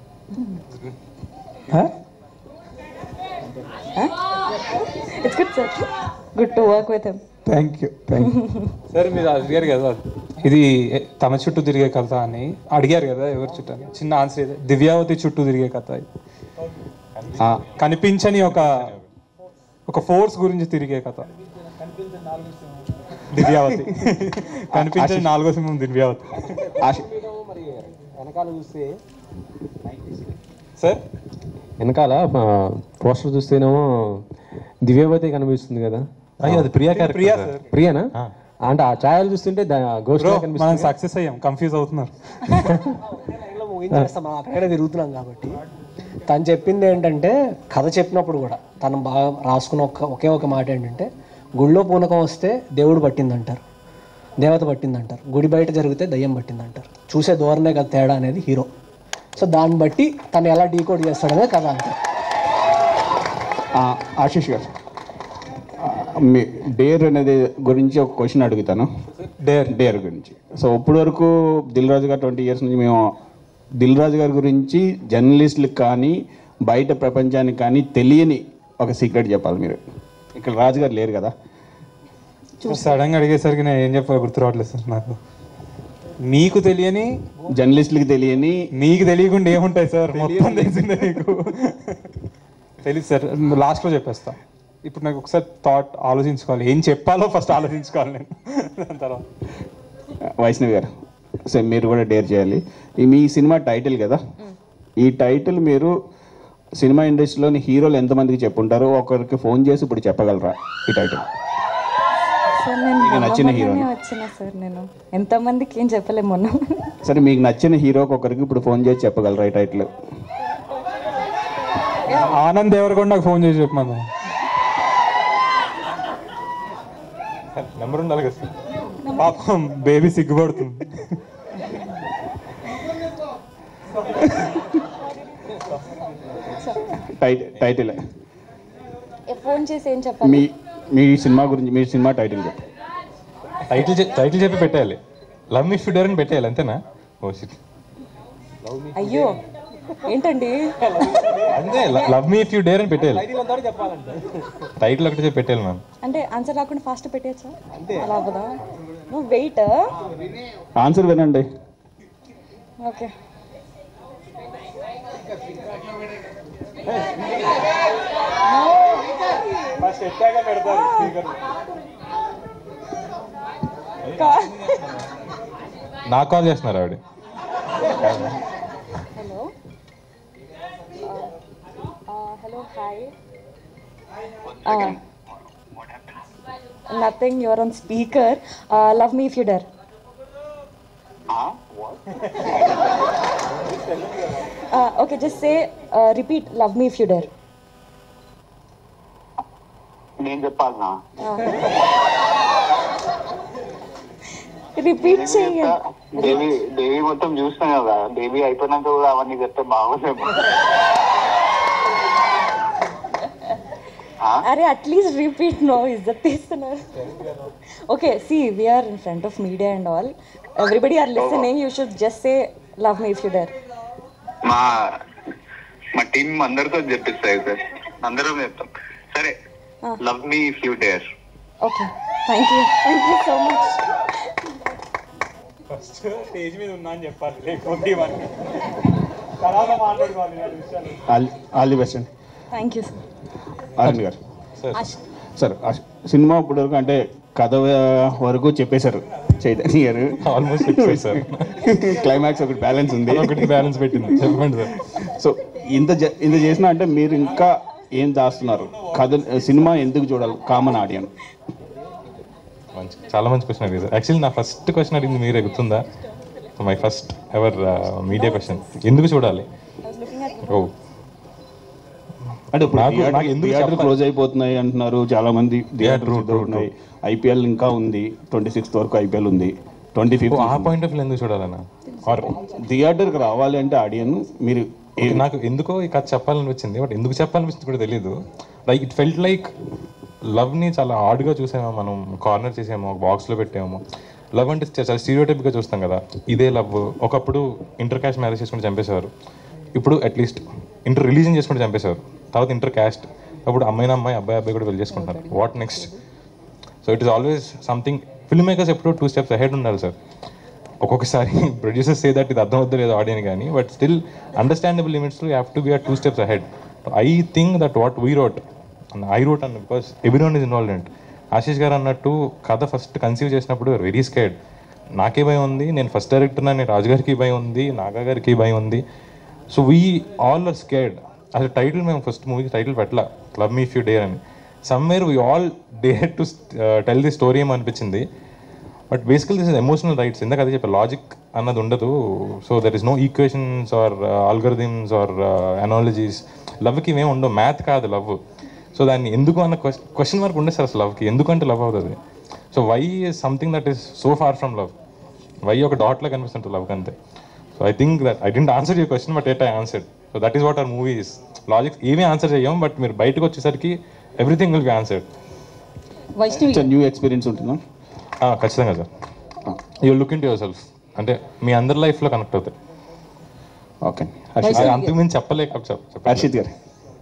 it's good sir good to work with him thank you thank you sir మీరు అడిగారు కదా ఇది తమ చుట్టూ తిరిగే కథ అని అడిగారు కదా ఎవరి చుట్టూ అని చిన్న ఆన్సర్ ఇదే దివ్యావతి చుట్టూ తిరిగే కథ ఇది. ఆ, కనిపించని ఒక ఒక ఫోర్స్ గురించి తిరిగే కథ దివ్యావతి కనిపించని నాలుగో సింహం దివ్యావతి వెనకాల చూస్తే సార్ వెనకాల పోస్టర్ చూస్తేనేమో దివ్యవతి కనిపిస్తుంది కదా అయ్యో, అది Priya character, Priya sir. Sir ప్రియానా అంటే ఆ ఛాయలు చూస్తుంటే గోస్ట్ Bro, మనం సక్సెస్ అయ్యాం కన్ఫ్యూజ్ అవుతున్నారు ఊహించేస్తాం మనం అక్కడే తిరుగుతున్నాం కాబట్టి తను చెప్పింది ఏంటంటే కథ చెప్పినప్పుడు కూడా తను బాగా రాసుకున్న ఒక ఒకే ఒక మాట ఏంటంటే గుళ్ళో పూనకం వస్తే దేవుడు పట్టిందంటారు దేవత పట్టిందంటారు గుడి బయట జరిగితే దయ్యం పట్టిందంటారు చూసే ధోరణే కదా తేడా అనేది హీరో సో దాన్ని బట్టి తను ఎలా డీకోడ్ చేస్తాడనే కథ అంటారు ఆ, ఆశీష్ గారు ఆ, మీ డేర్ అనేది గురించి ఒక క్వశ్చన్ అడుగుతాను డేర్ డేర్ గురించి సో ఇప్పటి వరకు దిల్ రాజు గారు ట్వంటీ ఇయర్స్ నుంచి మేము దిల్ రాజు గారి గురించి జర్నలిస్టులకు కానీ బయట ప్రపంచానికి కానీ తెలియని ఒక సీక్రెట్ చెప్పాలి మీరు ఇక్కడ రాజు గారు లేరు కదా సడన్ గా అడిగేసరికి నేను ఏం చెప్పాలో గుర్తు రావట్లేదు సార్ నాకు మీకు తెలియని జర్నలిస్టులకి తెలియని మీకు తెలియకుండా ఏముంటాయి సార్ మొత్తం తెలిసిందే మీకు తెలియదు సార్ లాస్ట్లో చెప్పేస్తా ఇప్పుడు నాకు ఒకసారి థాట్ ఆలోచించుకోవాలి ఏం చెప్పాలో ఫస్ట్ ఆలోచించుకోవాలి నేను దాని తర్వాత వైష్ణవి గారు సో మీరు కూడా డేర్ చేయాలి ఈ మీ సినిమా టైటిల్ కదా ఈ టైటిల్ మీరు సినిమా ఇండస్ట్రీలోని హీరోలు ఎంతమందికి చెప్పుంటారో ఒకరికి ఫోన్ చేసి ఇప్పుడు చెప్పగలరా ఈ టైటిల్ సార్ నేను మీకు నచ్చిన మొన్న హీరోని? మొన్ననే వచ్చిన సార్ నేను ఎంతమందికి ఏం చెప్పలేము మొన్న సరే మీకు నచ్చిన హీరోకి ఒకరికి ఇప్పుడు ఫోన్ చేసి చెప్పగలరా ఈ టైటిల్ ఆనంద్ దేవరకొండకు ఫోన్ చేసి చెప్పమను నెంబర్ ఉండాలి కదా సార్ పాపం బేబీ సిగ్గుపడుతుంది టైటిల్ టైటిల్ ఫోన్ చేసి ఏం చెప్పాలి మీ మీ సినిమా గురించి మీ సినిమా టైటిల్ చెప్పు టైటిల్ చె- టైటిల్ చెప్పి పెట్టేయాలి లవ్ మీ ఫిడర్ అని పెట్టేయాలి అంతేనా ఓ shit. అయ్యో ఏంటండి అంతే love me if you dare అని పెట్టేయాలి టైటిల్ ఒకటి చెప్పి పెట్టేయాలి మ్యామ్ అంటే ఆన్సర్ రాకుండా ఫాస్ట్ పెట్టేయచ్చా అలా అవ్వదా నువ్వు వెయిట్ ఆన్సర్ వినండి ఓకే నాకు కాల్ చేస్తున్నారు ఆవిడ hello hello hi nothing your on speaker love me if you dare okay just say repeat love me if you dare నేను చెప్పాలనా రిపీట్ చేయండి దేవి దేవి మొత్తం చూసినా కదా దేవి అయిపోయినాక కూడా అవన్నీ చెప్తే బాగోదేమో అరే అట్లీస్ట్ రిపీట్ నో ఇజ్జత్ తీస్తున్నారు okay see we're in front of media and all everybody are listening you should just say love me if you dare మా మా టీం అందరితో చెప్పిస్తాయి సార్ అందరం చెప్తాం సరే love me if you dare okay thank you thank you so much first stage మీద ఉన్నా అని చెప్పాలి లేకపోతే ఇవన్నీ తర్వాత మాట్లాడుకోవాలి ఇలాంటి విషయాలు ఆల్ ఆల్ ది బెస్ట్ అండి థ్యాంక్ యూ సార్ అరవింద్ గారు సార్ ఆ సినిమా ఇప్పుడు వరకు అంటే కథ వరకు చెప్పేశారు చైతన్య గారు ఆల్మోస్ట్ చెప్పారు సార్ క్లైమాక్స్ ఒకటి బ్యాలెన్స్ ఉంది ఒకటి బ్యాలెన్స్ పెట్టింది చెప్పండి సార్ సో ఇంత జ- ఇంత చేసిన అంటే మీరు ఇంకా ఏం దాస్తున్నారు కథ సినిమా ఎందుకు చూడాలి కామన్ ఆడియన్ మంచి చాలా మంచి క్వశ్చన్ అడిగింది సార్ యాక్చువల్లీ నా ఫస్ట్ క్వశ్చన్ అడిగింది మీరే గుర్తుందా my first ever media question ఎందుకు చూడాలి ఓ అంటే ఇప్పుడు నాకు- థియేటర్- నాకు ఎందుకు థియేటర్ చెప్పాలి? క్లోజ్ అయిపోతున్నాయి అంటున్నారు చాలా మంది థియేటర్స్ ఉన్నాయి ఐపీఎల్ ఇంకా ఉంది ట్వంటీ సిక్స్త్ వరకు ఐపీఎల్ ఉంది ట్వంటీ ఓ, ఆ పాయింట్ ఆఫ్ వ్యూ ఎందుకు చూడాలన్నా ఆర్ థియేటర్కి రావాలి అంటే ఆడియన్ మీరు ఓకే, నాకు ఎందుకో ఈ కథ చెప్పాలనిపించింది బట్ ఎందుకు చెప్పాలనిపించింది కూడా తెలియదు లైక్ ఇట్ ఫెల్ట్ లైక్ లవ్ని చాలా హార్డ్గా చూసామో మనం కార్నర్ చేసామో ఒక బాక్స్లో పెట్టాము లవ్ అంటే చాలా స్టీరియోటైప్గా చూస్తాం కదా ఇదే లవ్ ఒకప్పుడు ఇంటర్ క్యాస్ట్ మ్యారేజ్ చేసుకుని చంపేసేవారు ఇప్పుడు అట్లీస్ట్ ఇంటర్ రిలీజన్ చేసుకుని చంపేసేవారు తర్వాత ఇంటర్ క్యాస్ట్ అప్పుడు అమ్మాయిన అమ్మాయి అబ్బాయి అబ్బాయి కూడా పెళ్లి చేసుకుంటారు what next so it is always something film makers ఎప్పుడు టూ స్టెప్స్ అహెడ్ ఉండాలి సార్ ఒక్కొక్కసారి ప్రొడ్యూసర్స్ సే దట్ ఇది అర్థం అవుతుంది లేదు ఆడియన్ కానీ but still understandable limits you have to be are two steps ahead I think that what we wrote I wrote అన్న because everyone is involvement Ashish గారు అన్నట్టు కథ ఫస్ట్ కన్సీవ్ చేసినప్పుడు వెరీ స్కేడ్ నాకే భయం ఉంది నేను ఫస్ట్ డైరెక్టర్ అని రాజు గారికి భయం ఉంది నాగా గారికి భయం ఉంది so we all are scared అసలు టైటిల్ మేము ఫస్ట్ మూవీ టైటిల్ పెట్టలా క్లబ్ మీ ఫ్యూ డేర్ అని somewhere we all dare to tell the story ఏమో అనిపించింది బట్ బేసికల్ దిస్ ఇస్ ఎమోషనల్ రైట్స్ ఇందాక అదే చెప్పారు లాజిక్ అన్నది ఉండదు so there is no equations or algorithms or analogies లవ్కి ఇవేం ఉండవు మ్యాథ్ కాదు లవ్ సో దాన్ని ఎందుకు అన్న క్వశ్చన్ మార్క్ ఉండదు సార్ అసలు లవ్కి ఎందుకంటే లవ్ అవుతుంది so why is something that is so far from love why ఒక డాట్లో కనిపిస్తుంటుంది లవ్ అంతే so I think that I didn't answer you question but at I answer so that is what our movies logic ఏమీ ఆన్సర్ చేయం బట్ మీరు బయటకు వచ్చేసరికి everything will be answered Vaishnavi new experience ఉంటుందా ఆ, ఖచ్చితంగా sir you look into yourself అంటే మీ అందరి లైఫ్లో కనెక్ట్ అవుతాయి ఓకే అంతకు మించి చెప్పలేక చెప్ప- హర్షిత్ గారు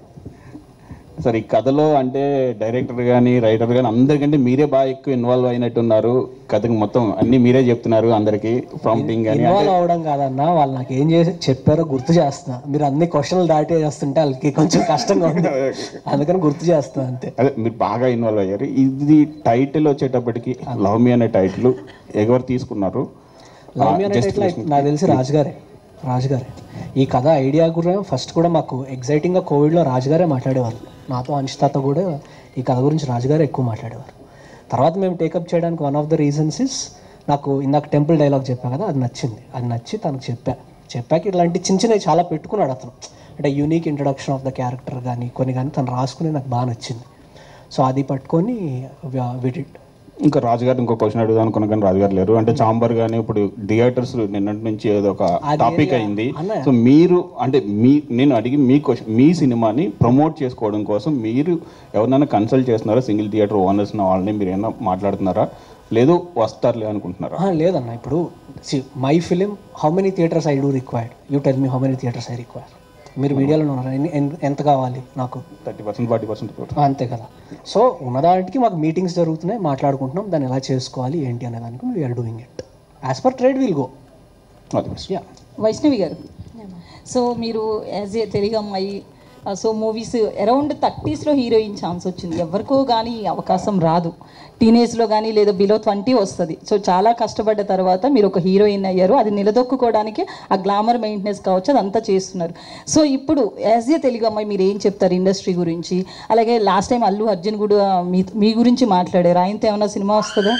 సార్ ఈ కథలో అంటే డైరెక్టర్ కానీ రైటర్ కానీ అందరికంటే మీరే బాగా ఎక్కువ ఇన్వాల్వ్ అయినట్టున్నారు కథకి మొత్తం అన్ని మీరే చెప్తున్నారు అందరికి ప్రాంప్టింగ్ కానీ ఇన్వాల్వ్ అవడం కాదన్నా వాళ్ళు నాకు ఏం చేసి చెప్పారో గుర్తు చేస్తున్నా మీరు అన్ని క్వశ్చన్లు దాటి చేస్తుంటే వాళ్ళకి కొంచెం కష్టంగా ఉంది అందుకని గుర్తు చేస్తున్నా అంతే అదే మీరు బాగా ఇన్వాల్వ్ అయ్యారు ఇది టైటిల్ వచ్చేటప్పటికి లవ్ మీ అనే టైటిల్ ఎవరు తీసుకున్నారు లవ్ మీ ఆ, అనే just title listen. నాకు తెలిసి రాజుగారే రాజుగారే ఈ కథ ఐడియా కూడా ఫస్ట్ కూడా మాకు ఎగ్జైటింగ్గా కోవిడ్లో రాజుగారే మాట్లాడేవారు నాతో అనిష్తాతో కూడా ఈ కథ గురించి రాజుగారే ఎక్కువ మాట్లాడేవారు తర్వాత మేము టేకప్ చేయడానికి one of the reasons is నాకు ఇందాక టెంపుల్ డైలాగ్ చెప్పా కదా అది నచ్చింది అది నచ్చి తనకు చెప్పా చెప్పాక ఇలాంటి చిన్న చిన్నవి చాలా పెట్టుకున్నాడు అతను అంటే unique introduction of the character కానీ కొన్ని కానీ తను రాసుకుని నాకు బాగా నచ్చింది సో అది పట్టుకొని విడిట్ ఇంకా రాజుగారు ఇంకో క్వశ్చన్ అడుగుదాం అనుకున్నా కానీ రాజుగారు లేరు అంటే చాంబర్ కానీ ఇప్పుడు థియేటర్స్ నిన్నటి నుంచి ఏదో ఒక అది టాపిక్ ఏరియా- అయింది అన్నయ్య. సో మీరు అంటే మీ నేను అడిగి మీ క్వశ్చన్ మీ సినిమాని ప్రమోట్ చేసుకోవడం కోసం మీరు ఎవరినైనా కన్సల్ట్ చేస్తున్నారా సింగిల్ థియేటర్ ఓనర్స్ వాళ్ళని మీరు ఏమైనా మాట్లాడుతున్నారా లేదు వస్తారులే అనుకుంటున్నారా ఆ, లేదన్న ఇప్పుడు my film how many theatres I do required you tell me how many theatres I require మీరు మీడియాలో ఉన్నారు ఎన్ని- ఎన్- ఎంత కావాలి నాకు థర్టీ పర్సెంట్ ఫార్టీ పర్సెంట్ అంతే కదా సో ఉన్నదానికి మాకు మీటింగ్స్ జరుగుతున్నాయి మాట్లాడుకుంటున్నాం దాన్ని ఎలా చేసుకోవాలి ఏంటి అనే దానికి we're doing it as per trade will go yeah Vaishnavi గారు సో మీరు యాజ్ ఏ తెలుగు అమ్మాయి సో మూవీస్ అరౌండ్ థర్టీస్లో హీరోయిన్ ఛాన్స్ వచ్చింది ఎవరికో కానీ ఈ అవకాశం రాదు టీనేజ్లో కానీ లేదా బిలో ట్వంటీ వస్తుంది సో చాలా కష్టపడ్డ తర్వాత మీరు ఒక హీరోయిన్ అయ్యారు అది నిలదొక్కుకోవడానికి ఆ గ్లామర్ మెయింటెనెన్స్ కావచ్చు అదంతా చేస్తున్నారు సో ఇప్పుడు యాజ్ ఏ తెలుగు అమ్మాయి మీరు ఏం చెప్తారు ఇండస్ట్రీ గురించి అలాగే లాస్ట్ టైం అల్లు అర్జున్ కూడా మీ మీ గురించి మాట్లాడారు ఆయనతో ఏమైనా సినిమా వస్తుందా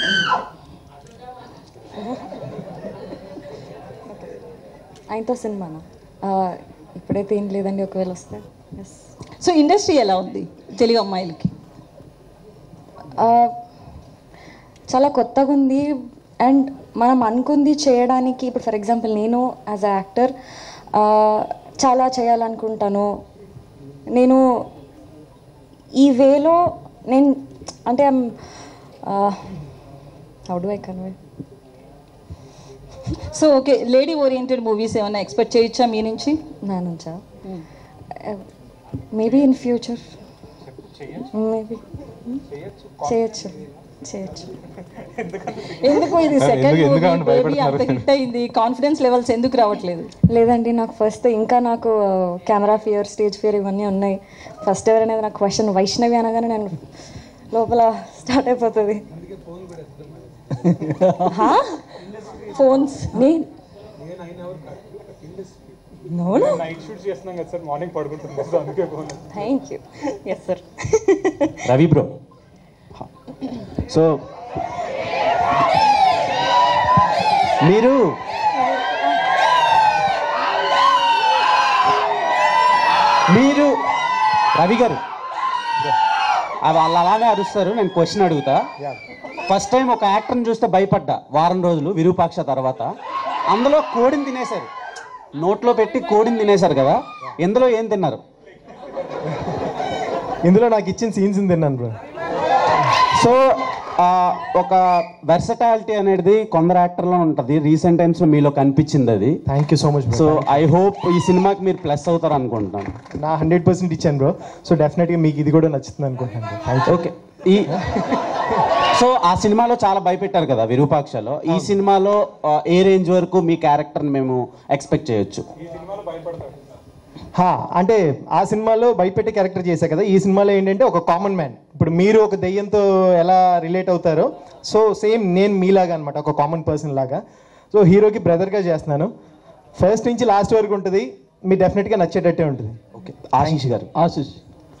ఆయనతో సినిమానా ఆ, ఇప్పుడైతే ఏం లేదండి ఒకవేళ వస్తే ఎస్ సో ఇండస్ట్రీ ఎలా ఉంది తెలుగు అమ్మాయిలకి చాలా కొత్తగా ఉంది అండ్ మనం అనుకుంది చేయడానికి ఇప్పుడు ఫర్ ఎగ్జాంపుల్ నేను యాజ్ అ యాక్టర్ చాలా చేయాలనుకుంటాను నేను ఈ వేలో నేను అంటే how do I convey so okay lady oriented movies ఏమైనా ఎక్స్పెక్ట్ చేయొచ్చా మీ నుంచి నా నుంచా మేబీ ఇన్ ఫ్యూచర్ మేబీ చేయొచ్చు చేయొచ్చు ఎందుకు ఇది ఎందుకు- సెకండ్ ఎందుకు మూవీ ఆవిడ బేబీ భయపడుతున్నారు? అంత హిట్ అయింది కాన్ఫిడెన్స్ లెవెల్స్ ఎందుకు రావట్లేదు లేదండి నాకు ఫస్ట్ ఇంకా నాకు కెమెరా ఫియర్ స్టేజ్ ఫియర్ ఇవన్నీ ఉన్నాయి ఫస్ట్ ఎవర్ అనేది నాకు క్వశ్చన్ వైష్ణవి అనగానే నేను లోపల స్టార్ట్ అయిపోతుంది ఫోన్స్ నేను నైట్ షూట్ చేస్తున్నాం కదా సార్ మార్నింగ్ పడుకుంటుంది సో అందుకే phone thank you yes sir Ravi bro so మీరు మీరు రవి గారు ఆ వాళ్ళు అలానే అరుస్తారు నేను క్వశ్చన్ అడుగుతా ఫస్ట్ టైం ఒక యాక్టర్ని చూస్తే భయపడ్డా వారం రోజులు విరూపాక్ష తర్వాత అందులో కోడిని తినేశారు నోట్లో పెట్టి కోడిని తినేశారు కదా ఇందులో ఏం తిన్నారు ఇందులో నాకు ఇచ్చిన సీన్స్ తిన్నాను బ్రో సో ఆ, ఒక వెర్సటాలిటీ అనేది కొందరు యాక్టర్లో ఉంటుంది రీసెంట్ టైమ్స్ లో మీలో కనిపించింది అది thank you so much so I hope ఈ సినిమాకి మీరు ప్లస్ అవుతారు అనుకుంటున్నాను నా హండ్రెడ్ పర్సెంట్ ఇచ్చాను బ్రో సో డెఫినెట్గా మీకు ఇది కూడా నచ్చుతుంది అనుకుంటున్నాను థ్యాంక్ యూ ఓకే ఈ సో ఆ సినిమాలో చాలా భయపెట్టారు కదా విరూపాక్షలో ఈ సినిమాలో ఆ, ఏ రేంజ్ వరకు మీ క్యారెక్టర్ని మేము ఎక్స్పెక్ట్ చేయొచ్చు హా అంటే ఆ సినిమాలో భయపెట్టే క్యారెక్టర్ చేశా కదా ఈ సినిమాలో ఏంటంటే ఒక కామన్ మ్యాన్ ఇప్పుడు మీరు ఒక దెయ్యంతో ఎలా రిలేట్ అవుతారో సో సేమ్ నేను మీలాగా అనమాట ఒక కామన్ పర్సన్ లాగా సో హీరోకి బ్రదర్గా చేస్తున్నాను ఫస్ట్ నుంచి లాస్ట్ వరకు ఉంటుంది మీరు డెఫినెట్గా నచ్చేటట్టే ఉంటుంది ఓకే ఆశీష్ గారు ఆశీష్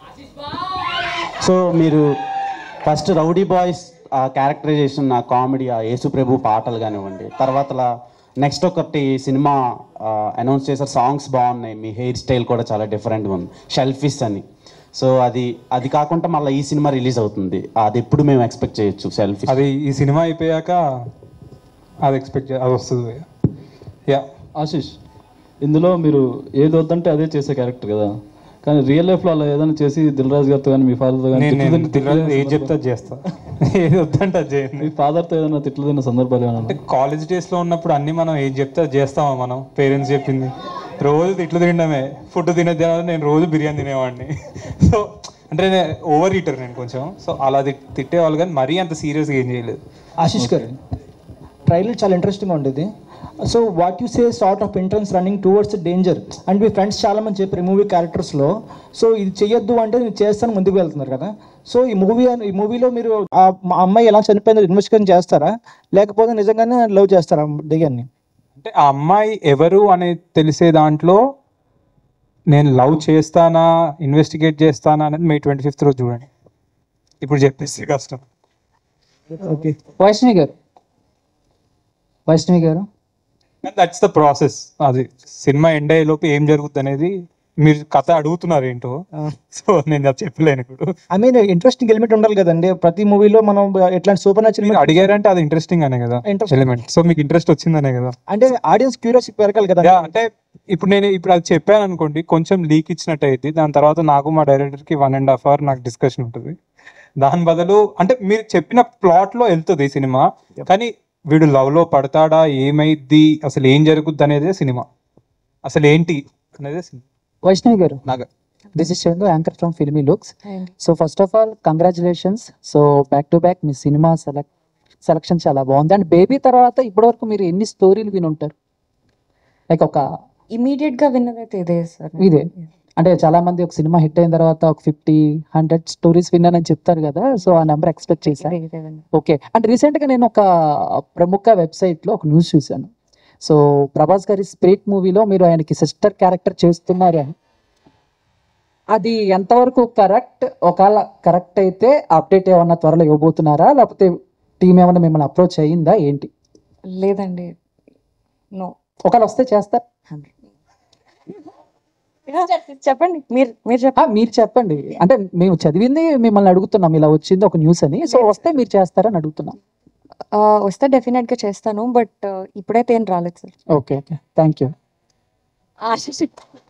సో మీరు ఫస్ట్ రౌడీ బాయ్స్ ఆ క్యారెక్టరైజేషన్ ఆ కామెడీ ఆ యేసుప్రభు పాటలు కానివ్వండి తర్వాత నెక్స్ట్ ఒకటి సినిమా అనౌన్స్ చేశారు సాంగ్స్ బాగున్నాయి మీ హెయిర్ స్టైల్ కూడా చాలా డిఫరెంట్గా ఉంది షెల్ఫిస్ అని సో అది అది కాకుండా మళ్ళీ ఈ సినిమా రిలీజ్ అవుతుంది అది ఎప్పుడు మేము ఎక్స్పెక్ట్ చేయొచ్చు సెల్ఫీ అది ఈ సినిమా అయిపోయాక అది ఎక్స్పెక్ట్ అది వస్తుంది యా ఆశీష్ ఇందులో మీరు ఏది వద్దంటే అదే చేసే క్యారెక్టర్ కదా కానీ రియల్ లైఫ్ లో అలా ఏదైనా చేసి దిల్ రాజు గారితో కానీ మీ ఫాదర్తో కానీ నేను- నేను తిట్లు తిన్న- దిల్ రాజు తిట్లు ఏది తిన్న చెప్తే అది చేస్తా ఏది వద్దంటే అది చేయను మీ ఫాదర్తో ఏదైనా తిట్లు తిన్న సందర్భాలు ఏమైనా అంటే కాలేజ్ డేస్ లో ఉన్నప్పుడు అన్ని మనం ఏం చెప్తే అది చేస్తామా మనం పేరెంట్స్ చెప్పింది రోజు తిట్లు తినడమే ఫుడ్ తినేది నేను రోజు బిర్యానీ తినేవాడిని సో అంటే ఓవర్ ఈటర్ నేను కొంచెం సో అలా తిట్- తిట్టేవాళ్ళు కానీ మరీ అంత సీరియస్గా ఏం చేయలేదు ఆశిష్ గారు ట్రైలర్ చాలా ఇంట్రెస్టింగ్ ఉండేది so what you say sort of entrance running towards danger and మీ ఫ్రెండ్స్ చాలా మంది చెప్పారు ఈ మూవీ క్యారెక్టర్స్లో సో ఇది చేయొద్దు అంటే నేను చేస్తాను ముందుకు వెళ్తున్నారు కదా సో ఈ మూవీ ఈ మూవీలో మీరు ఆ మా అమ్మాయి ఎలా చనిపోయిందో ఇన్వెస్టిగేషన్ చేస్తారా లేకపోతే నిజంగానే లవ్ చేస్తారా దెయ్యాన్ని అంటే ఆ అమ్మాయి ఎవరు అనేది తెలిసే దాంట్లో నేను లవ్ చేస్తానా ఇన్వెస్టిగేట్ చేస్తానా అనేది మే ట్వంటీ ఫిఫ్త్ రోజు చూడండి ఇప్పుడు చెప్పేస్తే కష్టం ఓకే వైష్ణవి గారు వైష్ణవి గారు దట్స్ ద ప్రాసెస్ అది సినిమా ఎండ్ అయ్యే లోపు ఏం జరుగుతుంది అనేది మీరు కథ అడుగుతున్నారు ఏంటో సో నేను అది చెప్పలేను ఇప్పుడు ఐ మీన్ ఇంట్రెస్టింగ్ ఎలిమెంట్ ఉండాలి కదండి ప్రతి మూవీలో మనం ఎట్లాంటి సూపర్ మీరు నచ్చిన అడిగారంటే అది ఇంట్రెస్టింగ్ అనే కదా ఎలిమెంట్ సో మీకు ఇంట్రెస్ట్ వచ్చిందనే కదా అంటే ఆడియన్స్ క్యూరియాసిటీ పెరగాలి కదా యా, అంటే ఇప్పుడు నేను ఇప్పుడు అది చెప్పాను అనుకోండి కొంచెం లీక్ ఇచ్చినట్టు అయింది దాని తర్వాత నాకు మా డైరెక్టర్ కి వన్ అండ్ హాఫ్ అవర్ నాకు డిస్కషన్ ఉంటుంది దాని బదులు అంటే మీరు చెప్పిన ప్లాట్ లో వెళ్తుంది ఈ సినిమా కానీ వీడు లవ్ లో పడతాడా ఏమైద్ది అసలు ఏం జరుగుద్ది అనేదే సినిమా అసలు ఏంటి అనేదే సినిమా వైష్ణవి గారు Naga this is Chandu anchor from Filmy Looks so first of all congratulations so back to back మీ సినిమా సెలెక్ట్ సెలక్షన్ చాలా బాగుంది అండ్ బేబీ తర్వాత ఇప్పటివరకు మీరు ఎన్ని స్టోరీలు విని ఉంటారు లైక్ ఒక ఇమీడియట్ గా విన్నదైతే ఇదే సార్ ఇదే అంటే చాలా మంది ఒక సినిమా హిట్ అయిన తర్వాత ఒక ఫిఫ్టీ హండ్రెడ్ స్టోరీస్ విన్నానని చెప్తారు కదా సో ఆ నెంబర్ ఎక్స్పెక్ట్ చేశాను ఓకే అండ్ రీసెంట్ గా నేను ఒక ప్రముఖ వెబ్సైట్ లో ఒక న్యూస్ చూశాను సో ప్రభాస్ గారి స్పిరిట్ మూవీలో మీరు ఆయనకి సిస్టర్ క్యారెక్టర్ చేస్తున్నారు అని అది ఎంతవరకు కరెక్ట్ ఒకవేళ కరెక్ట్ అయితే అప్డేట్ ఏమన్నా త్వరలో ఇవ్వబోతున్నారా లేకపోతే టీం ఏమైనా మిమ్మల్ని అప్రోచ్ అయ్యిందా ఏంటి లేదండి నో ఒకవేళ వస్తే చేస్తారు చెప్పండి మీరు మీరు చెప్పండి మీరు చెప్పండి అంటే మేము చదివింది మిమ్మల్ని అడుగుతున్నాం ఇలా వచ్చింది ఒక న్యూస్ అని సో వస్తే మీరు చేస్తారని అడుగుతున్నాం ఆ, వస్తే డెఫినెట్ గా చేస్తాను బట్ ఇప్పుడైతే ఏం రాలేదు sir okay okay thank you Ashish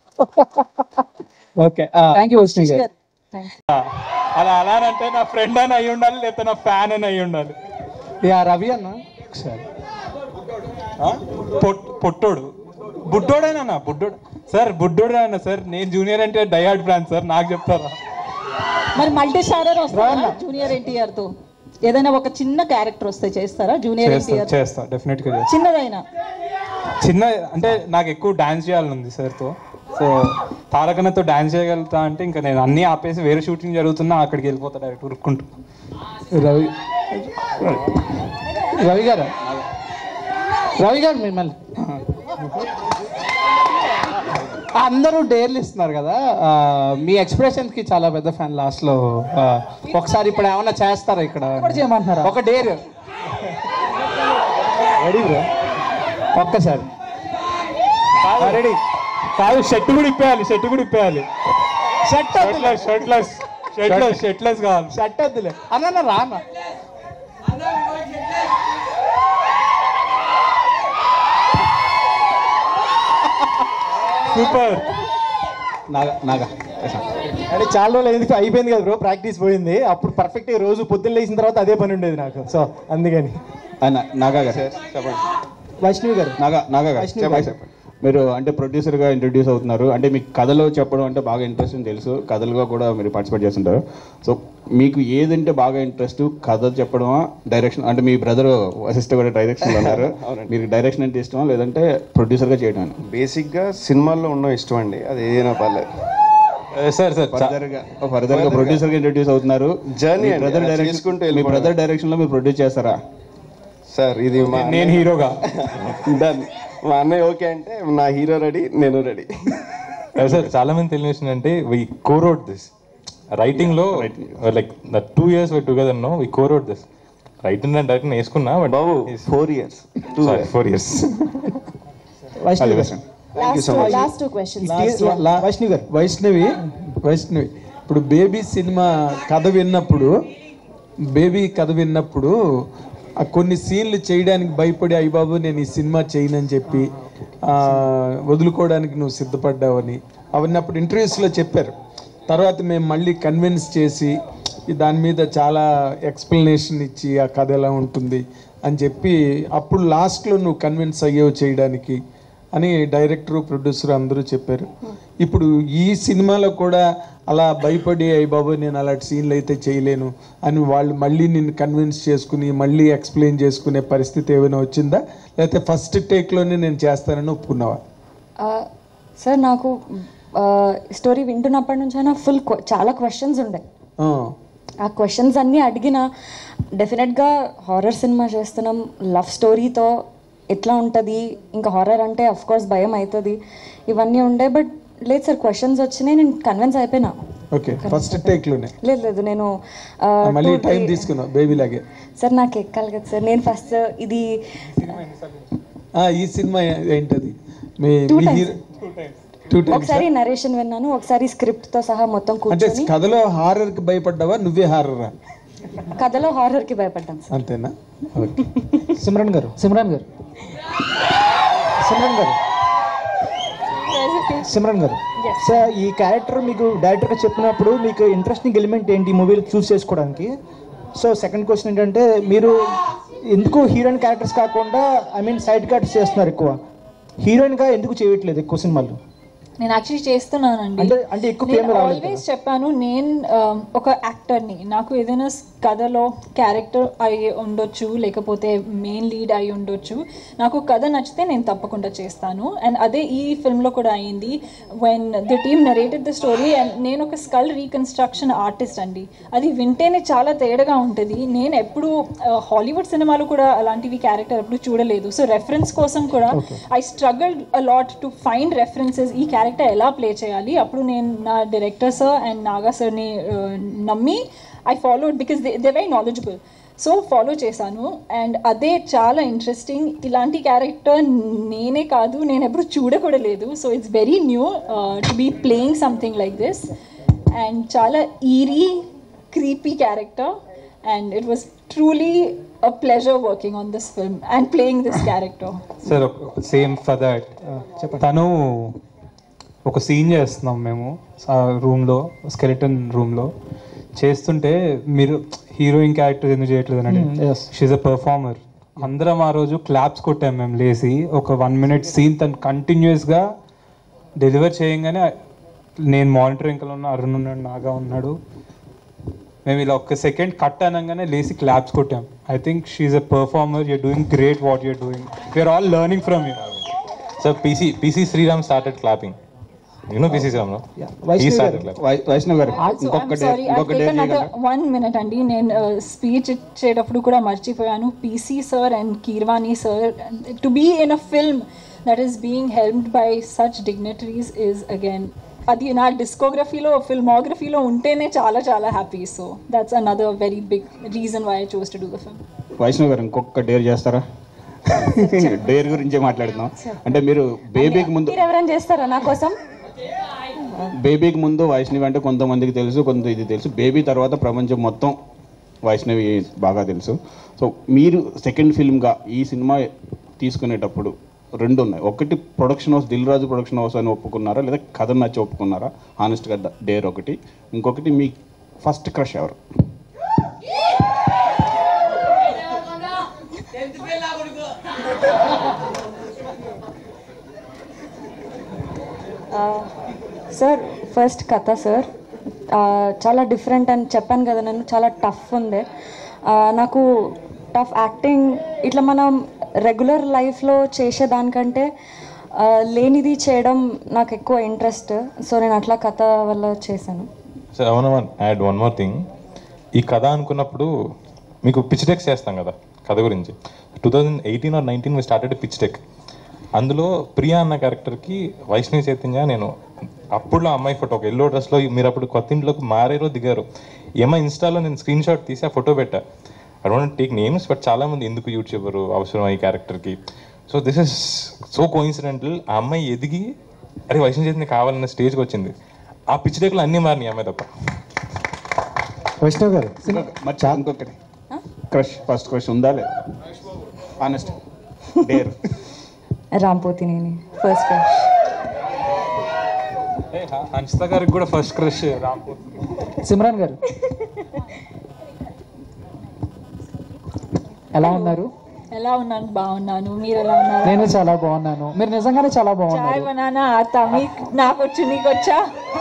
okay thank you వస్తుంది గారు అలా అలా అని అంటే నా ఫ్రెండ్ అని అయి ఉండాలి లేకపోతే నా ఫ్యాన్ అని అయి ఉండాలి యా రవి అన్న ఒకసారి ఆ? పొట్- పొట్టోడు బుడ్డోడేనా బుడ్డోడు సార్ బుడ్డోడే అన్న సార్ నేను జూనియర్ అంటే డయాడ్ ఫ్యాన్ సార్ నాకు చెప్తారా మరి మల్టీ స్టారర్ వస్తారా జూనియర్ ఎన్టీఆర్ తో ఏదైనా ఒక చిన్న క్యారెక్టర్ వస్తే చేస్తారా జూనియర్ చేస్తా ఎన్టీఆర్ చేస్తా డెఫినెట్ గా చేస్తా చిన్నదైనా చిన్న అంటే నాకు ఎక్కువ డాన్స్ చేయాలని ఉంది సార్ తో సో తారకనతో డాన్స్ చేయగలుగుతా అంటే ఇంకా నేను అన్ని ఆపేసి వేరే షూటింగ్ జరుగుతున్నా అక్కడికి వెళ్ళిపోతా డైరెక్ట్ ఉరుక్కుంటూ రవి రవి గారు రవి గారు మిమ్మల్ని అందరూ డేర్లు ఇస్తున్నారు కదా ఆ, మీ ఎక్స్ప్రెషన్ కి చాలా పెద్ద ఫ్యాన్ లాస్ట్ లో ఆ, ఒకసారి ఇప్పుడు ఏమైనా చేస్తారా ఇక్కడ చేయమంటున్నారా ఒక డేర్ రెడీ బ్రో ఒక్కసారి రెడీ కాదు షర్ట్ కూడా ఇప్పేయాలి షర్ట్ కూడా ఇప్పేయాలి shirt shirtless shirtless shirtless shirtless కావాలి షర్ట్ వద్దులే అన్న రానా సూపర్ నాగా నాగా అంటే చాలా రోజులు ఎందుకు అయిపోయింది కదా బ్రో ప్రాక్టీస్ పోయింది అప్పుడు పర్ఫెక్ట్ రోజు పొద్దున్న లేచిన తర్వాత అదే పని ఉండేది నాకు సో అందుకని నాగా గారు చెప్పండి వైష్ణవి గారు నాగా నాగా గారు వైష్ణవి చెప్పండి గారు. చెప్పండి మీరు అంటే ప్రొడ్యూసర్గా ఇంట్రడ్యూస్ అవుతున్నారు అంటే మీకు కథలో చెప్పడం అంటే బాగా ఇంట్రెస్ట్ అని తెలుసు కథలుగా కూడా మీరు పార్టిసిపేట్ చేస్తుంటారు సో మీకు ఏదంటే బాగా ఇంట్రెస్ట్ కథ చెప్పడమా డైరెక్షన్ అంటే మీ బ్రదర్ అసిస్ట్ కూడా డైరెక్షన్ ఉన్నారు మీరు డైరెక్షన్ అంటే ఇష్టమా లేదంటే ప్రొడ్యూసర్గా చేయడం బేసిక్గా సినిమాల్లో ఉన్న ఇష్టం అండి అది ఏదైనా పర్లేదు సార్ సార్ ఫర్దర్గా ఫర్దర్గా ప్రొడ్యూసర్గా ఇంట్రడ్యూస్ అవుతున్నారు Journey మీ అండి, బ్రదర్ అలా డైరెక్షన్ చేసుకుంటూ మీ వెళ్ళిపోవడం. బ్రదర్ డైరెక్షన్లో మీరు ప్రొడ్యూస్ చేస్తారా సార్ ఇది మా నేను హీరోగా డన్ మా అన్నయ్య ఓకే అంటే నా హీరో రెడీ నేను రెడీ సార్ చాలా మంది తెలియని విషయం అంటే వి కోరోడ్ దిస్ రైటింగ్ లో like the two years why together no we cowrote this writing and direct వేసుకున్నా బట్ బాబు four years sorry four years Vaishnavi గారు Thank you so much. Last two questions. Vaishnavi గారు వైష్ణవి వైష్ణవి ఇప్పుడు బేబీ సినిమా కథ విన్నప్పుడు బేబీ కథ విన్నప్పుడు ఆ కొన్ని సీన్లు చేయడానికి భయపడి అయ్య బాబు నేను ఈ సినిమా చేయనని చెప్పి ఆ, వదులుకోవడానికి నువ్వు సిద్ధపడ్డావని అవన్నీ అప్పుడు ఇంటర్వ్యూస్లో చెప్పారు తర్వాత మేము మళ్ళీ కన్విన్స్ చేసి ఈ దాని మీద చాలా ఎక్స్ప్లెనేషన్ ఇచ్చి ఆ కథ ఎలా ఉంటుంది అని చెప్పి అప్పుడు లాస్ట్లో నువ్వు కన్విన్స్ అయ్యేవి చేయడానికి అని డైరెక్టర్ ప్రొడ్యూసర్ అందరూ చెప్పారు ఇప్పుడు ఈ సినిమాలో కూడా అలా భయపడి అయ్యి బాబు నేను అలాంటి సీన్లు అయితే చేయలేను అని వాళ్ళు మళ్ళీ నిన్ను కన్విన్స్ చేసుకుని మళ్ళీ ఎక్స్ప్లెయిన్ చేసుకునే పరిస్థితి ఏమైనా వచ్చిందా లేకపోతే ఫస్ట్ టేక్లోనే నేను చేస్తానని ఒప్పుకున్నావా ఆ, సార్ నాకు స్టోరీ వింటున్నప్పటి నుంచి అయినా ఫుల్ చాలా క్వశ్చన్స్ ఉండే ఆ, ఆ క్వశ్చన్స్ అన్నీ అడిగిన డెఫినెట్గా హారర్ సినిమా చేస్తున్నాం లవ్ స్టోరీతో ఎట్లా ఉంటుంది ఇంకా హారర్ అంటే అఫ్ కోర్స్ భయం అవుతుంది ఇవన్నీ ఉండే బట్ లేదు సార్ క్వశ్చన్స్ వచ్చినాయి నేను కన్విన్స్ అయిపోయినా ఓకే ఫస్ట్ టేక్లోనే లేదు లేదు నేను ఆ, మళ్ళీ two, టైం three- తీసుకున్నావు బేబీ లాగే సార్ నాకు ఎక్కాలి కదా సార్ నేను ఫస్ట్ ఇది ఆ, ఈ సినిమా ఏంటది మీ Two మీ times. హీరో టూ టైమ్స్ ఒకసారి నరేషన్ విన్నాను ఒకసారి స్క్రిప్ట్ తో సహా మొత్తం అంటే కూర్చొని కథలో హారర్ కి భయపడ్డావా నువ్వే హారరా కథలో హారర్ కి భయపడ్డాను సార్ అంతేనా సిమ్రన్ గారు సిమ్రాన్ గారు సిమ్రన్ గారు సిమ్రన్ గారు సార్ ఈ క్యారెక్టర్ మీకు డైరెక్టర్గా చెప్పినప్పుడు మీకు ఇంట్రెస్టింగ్ ఎలిమెంట్ ఏంటి ఈ మూవీలో చూస్ చేసుకోవడానికి సో సెకండ్ క్వశ్చన్ ఏంటంటే మీరు ఎందుకు హీరోయిన్ క్యారెక్టర్స్ కాకుండా ఐ మీన్ సైడ్ క్యారెక్టర్స్ చేస్తున్నారు ఎక్కువ హీరోయిన్గా ఎందుకు చేయట్లేదు ఎక్కువ సినిమాలు నేను యాక్చువల్లీ చేస్తున్నానండి అంటే అంటే ఎక్కువ నేను ఫేమ్ రాలేదు ఆల్వేస్ చెప్పాను నేను ఆ, ఒక యాక్టర్ని నాకు ఏదైనా స్- కథలో క్యారెక్టర్ అయి ఉండొచ్చు లేకపోతే మెయిన్ లీడ్ అయి ఉండొచ్చు నాకు కథ నచ్చితే నేను తప్పకుండా చేస్తాను అండ్ అదే ఈ ఫిల్మ్లో కూడా అయింది when the team narrated the story and నేను ఒక స్కల్ రీకన్స్ట్రక్షన్ ఆర్టిస్ట్ అండి అది వింటేనే చాలా తేడాగా ఉంటుంది నేను ఎప్పుడు హాలీవుడ్ సినిమాలు కూడా అలాంటివి క్యారెక్టర్ ఎప్పుడు చూడలేదు సో రెఫరెన్స్ కోసం కూడా I struggle a lot to find references ఈ క్యారెక్టర్ ఎలా ప్లే చేయాలి అప్పుడు నేను నా డైరెక్టర్ సార్ అండ్ నాగా సార్ని నమ్మి I followed because they they very knowledgeable so follow చేశాను అండ్ అదే చాలా ఇంట్రెస్టింగ్ ఇలాంటి క్యారెక్టర్ నేనే కాదు నేను ఎప్పుడు చూడకూడా లేదు so it's very new to be playing something like this and చాలా eerie creepy character and it was truly a pleasure working on this film and playing this character. Sir same for that తను ఒక సీన్ చేస్తున్నాం మేము ఆ రూమ్లో స్కెలిటన్ రూమ్లో చేస్తుంటే మీరు హీరోయిన్ క్యారెక్టర్ ఎందుకు చేయట్లేదు Hmm, yes. She's a performer అందరం ఆ రోజు క్లాప్స్ కొట్టాం మేము లేసి ఒక వన్ మినిట్ సీన్ తను కంటిన్యూస్గా డెలివర్ చేయంగానే నేను మానిటరింగ్ ఉన్న అరుణ్ ఉన్నాడు నాగా ఉన్నాడు మేము ఇలా ఒక్క సెకండ్ కట్ అనగానే లేసి క్లాప్స్ కొట్టాం I think she's a performer you're doing great what you're doing we're all learning from you So PC PC Sriram started clapping. You know PC Sriram, no? He started clapping. Vaishnav గారు So I'm sorry, I'll take another one minute అండి నేను స్పీచ్ ఇచ్చేటప్పుడు కూడా మర్చిపోయాను PC sir and Keeravani sir to be in a film that is being helped by such dignitaries is again అది నా డిస్కోగ్రఫీలో ఫిల్మోగ్రఫీలో ఉంటేనే చాలా చాలా happy so that's another very big reason why I choose to do the film Vaishnav గారు ఇంకొక డేర్ చేస్తారా డేర్ గురించే మాట్లాడుతున్నాం అంటే మీరు బేబీకి ముందు మీరు ఎవరైనా చేస్తారా నా కోసం బేబీకి ముందు వైష్ణవి అంటే కొంతమందికి తెలుసు కొంత ఇది తెలుసు బేబీ తర్వాత ప్రపంచం మొత్తం వైష్ణవి బాగా తెలుసు సో మీరు సెకండ్ ఫిల్మ్గా ఈ సినిమా తీసుకునేటప్పుడు రెండు ఉన్నాయి ఒకటి production house Dil Raju production house అని ఒప్పుకున్నారా లేదా కథ నచ్చి ఒప్పుకున్నారా హానెస్ట్గా డేర్ ఒకటి ఇంకొకటి మీ ఫస్ట్ క్రష్ ఎవరు సార్ ఫస్ట్ కథ సార్ చాలా డిఫరెంట్ అని చెప్పాను కదా నేను చాలా టఫ్ ఉంది ఆ, నాకు టఫ్ యాక్టింగ్ ఇట్లా మనం రెగ్యులర్ లైఫ్లో చేసేదానికంటే ఆ, లేనిది చేయడం నాకు ఎక్కువ ఇంట్రెస్ట్ సో నేను అట్లా కథ వల్ల చేశాను సార్ అవునా యాడ్ వన్ మోర్ థింగ్ ఈ కథ అనుకున్నప్పుడు మీకు పిచ్ డెక్స్ చేస్తాం కదా కథ గురించి two thousand eighteen or nineteen మీ స్టార్టెడ్ పిచ్ డెక్ అందులో ప్రియా అన్న క్యారెక్టర్కి వైష్ణవి చైతన్య నేను అప్పుడులో అమ్మాయి ఫోటో ఒక ఎల్లో డ్రెస్లో మీరు అప్పుడు కొత్త ఇంట్లోకి మారేరో దిగారు ఏమో ఇన్స్టాలో నేను స్క్రీన్ షాట్ తీసి ఆ ఫోటో పెట్టా I don't take names but చాలా మంది ఎందుకు యూట్యూబర్ అవసరం ఈ క్యారెక్టర్కి so this is so coincidental ఆ అమ్మాయి ఎదిగి అరే వైష్ణవి చైతన్య కావాలన్న స్టేజ్కి వచ్చింది ఆ పిచ్ డెక్లో అన్నీ మారినాయి ఆ అమ్మాయి తప్ప వైష్ణవ్ గారు మర్చి ఇంకొకటి క్రష్ ఫస్ట్ క్రష్ ఉందా లేదా హానెస్ట్ డేర్ రాంపోతి నేను ఫస్ట్ క్రష్ హన్షిత గారికి కూడా ఫస్ట్ క్రష్ రాంపూర్ సిమ్రాన్ గారు ఎలా ఉన్నారు ఎలా ఉన్నాను బాగున్నాను మీరు ఎలా ఉన్నారు నేను చాలా బాగున్నాను మీరు నిజంగానే చాలా చాయ్ బాగున్నారు బనానా ఆతా మీకు నాకు వచ్చు నీకు వచ్చా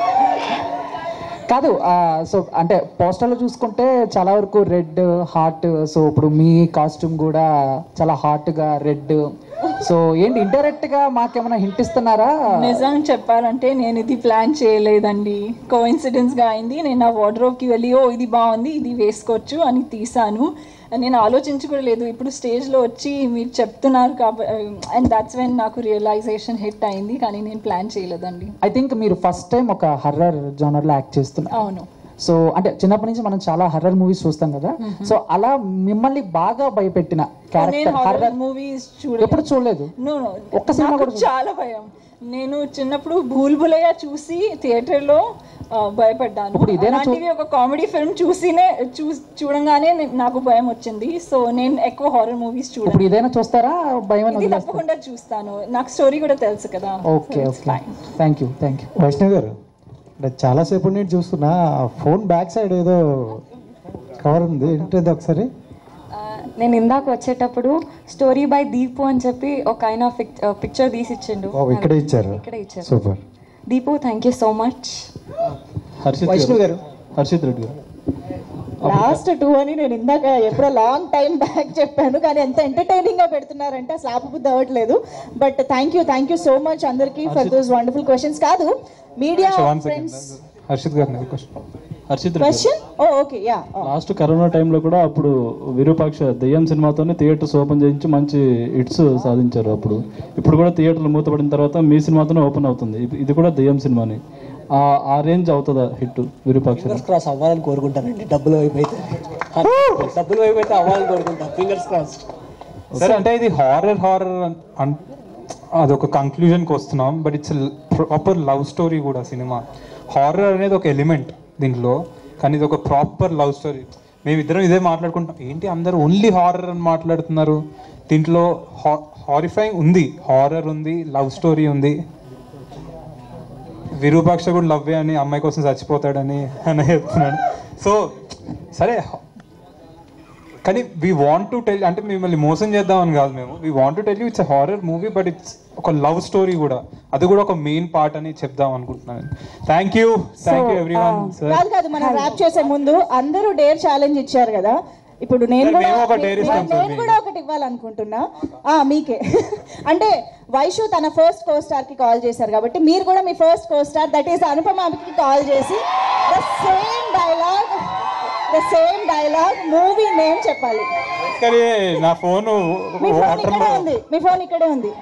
కాదు సో అంటే పోస్టర్లో చూసుకుంటే చాలా వరకు రెడ్ హార్ట్ సో ఇప్పుడు మీ కాస్ట్యూమ్ కూడా చాలా హాట్గా రెడ్ సో ఏంటి ఇండైరెక్ట్ గా మాకేమైనా హింట్ ఇస్తున్నారా నిజం చెప్పాలంటే నేను ఇది ప్లాన్ చేయలేదండి కోఇన్సిడెన్స్ గా అయింది నేను ఆ వార్డ్రోబ్ కి వెళ్ళి ఓ ఇది బాగుంది ఇది వేసుకోవచ్చు అని తీసాను నేను ఆలోచించి కూడా లేదు ఇప్పుడు స్టేజ్ లో వచ్చి మీరు చెప్తున్నారు కాబట్టి అండ్ దట్స్ వెన్ నాకు రియలైజేషన్ హిట్ అయింది కానీ నేను ప్లాన్ చేయలేదండి ఐ థింక్ మీరు ఫస్ట్ టైం ఒక హర్రర్ జోనర్ లో యాక్ట్ చేస్తున్నారు అవును సో అంటే చిన్నప్పటి నుంచి మనం చాలా హర్రర్ మూవీస్ చూస్తాం కదా సో అలా మిమ్మల్ని బాగా భయపెట్టిన నేను క్యారెక్టర్ హారర్ హర్రర్ మూవీస్ ఎప్పుడు చూడలేదు No, no. ఒక్క సినిమా నాకు కూడా చూ- చాలా భయం నేను చిన్నప్పుడు భూల్ భులయ్య చూసి థియేటర్ లో ఆ, భయపడ్డాను ఇప్పుడు ఇదేనా చూ- అలాంటివి ఒక కామెడీ ఫిల్మ్ చూసినే చూ చూడంగానే నే- నాకు భయం వచ్చింది సో నేను ఎక్కువ హారర్ మూవీస్ ఇప్పుడు చూడండి ఇదైనా చూస్తారా భయం అని ఇది వదిలేస్తారా? తప్పకుండా చూస్తాను నాకు స్టోరీ కూడా తెలుసు కదా okay okay thank you thank you Vaishnav గారు అంటే చాలాసేపు నేను చూస్తున్నా ఫోన్ బ్యాక్ సైడ్ ఏదో కవర్ ఉంది ఏంటది ఒకసారి నేను ఇందాక వచ్చేటప్పుడు స్టోరీ బై దీపు అని చెప్పి ఒక ఆయన పిక్చర్ తీసి ఇచ్చిండు ఓ, ఇక్కడే ఇచ్చారు ఇక్కడే ఇచ్చారు super Deepu thank you so much Harshit Vaishnav గారు హర్షిత్ రెడ్డి గారు లాస్ట్ టూ అని నేను ఇందాక ఎప్పుడో లాంగ్ టైం బ్యాక్ చెప్పాను కానీ ఎంత ఎంటర్టైనింగ్ గా పెడుతున్నారంటే అసలు ఆపబుద్ధి అవ్వట్లేదు but thank you thank you so much అందరికి ఫర్ దోస్ వండర్ఫుల్ క్వశ్చన్స్ కాదు media one second friends Harshit గారిని క్వశ్చన్ హర్షిత్ రెడ్డి గారు క్వశ్చన్ ఓ ఓకే యా లాస్ట్ కరోనా టైంలో కూడా అప్పుడు విరూపాక్ష దెయ్యం సినిమాతోనే థియేటర్స్ ఓపెన్ చేయించి మంచి హిట్స్ సాధించారు అప్పుడు ఇప్పుడు కూడా థియేటర్లు మూతపడిన తర్వాత మీ సినిమాతోనే ఓపెన్ అవుతుంది ఇది- ఇది కూడా దెయ్యం సినిమాని ఆ ఆ రేంజ్ అవుతుందా హిట్ విరూపాక్ష ఫింగర్స్ క్రాస్ అవ్వాలని కోరుకుంటానండి డబ్బులు వైపు అయితే డబ్బులు వైపు అయితే అవ్వాలని కోరుకుంటాను ఫింగర్స్ క్రాస్ సరే అంటే ఇది హారర్ హారర్ అదొక కంక్లూజన్కి వస్తున్నాం but it's proper love story కూడా సినిమా హారర్ అనేది ఒక ఎలిమెంట్ దీంట్లో కానీ ఇది ఒక ప్రాపర్ లవ్ స్టోరీ మేమిద్దరం ఇదే మాట్లాడుకుంటాం ఏంటి అందరూ ఓన్లీ హారర్ అని మాట్లాడుతున్నారు దీంట్లో హారిఫైయింగ్ ఉంది హారర్ ఉంది లవ్ స్టోరీ ఉంది విరూపాక్ష కూడా లవ్వే అని అమ్మాయి కోసం చచ్చిపోతాడని అని చెప్తున్నాడు సో సరే కానీ వీ వాంట్ టు టెల్ అంటే మిమ్మల్ని మోసం చేద్దామని కాదు మేము we want to tell you it's horror movie but it's ఒక లవ్ స్టోరీ కూడా అది కూడా ఒక మెయిన్ పార్ట్ అని చెప్దాం అనుకుంటున్నాను thank you thank you every everyone sir కాదు కాదు మనం ర్యాప్ చేసే ముందు అందరూ డేర్ ఛాలెంజ్ ఇచ్చారు కదా ఇప్పుడు నేను సార్, కూడా మేము ఒక dare ఇస్తాం సార్, నేను కూడా ఒకటి ఇవ్వాలనుకుంటున్నా ఆ మీకే అంటే వైషు తన ఫస్ట్ కో స్టార్ కి కాల్ చేశారు కాబట్టి మీరు కూడా మీ first costar that is అనుపమాకి కాల్ చేసి the same dialogue the same dialogue movie name చెప్పాలి కానీ నా ఫోన్ మీ ఫోన్ ఇక్కడే ఉంది మీ ఫోన్ ఇక్కడే ఉంది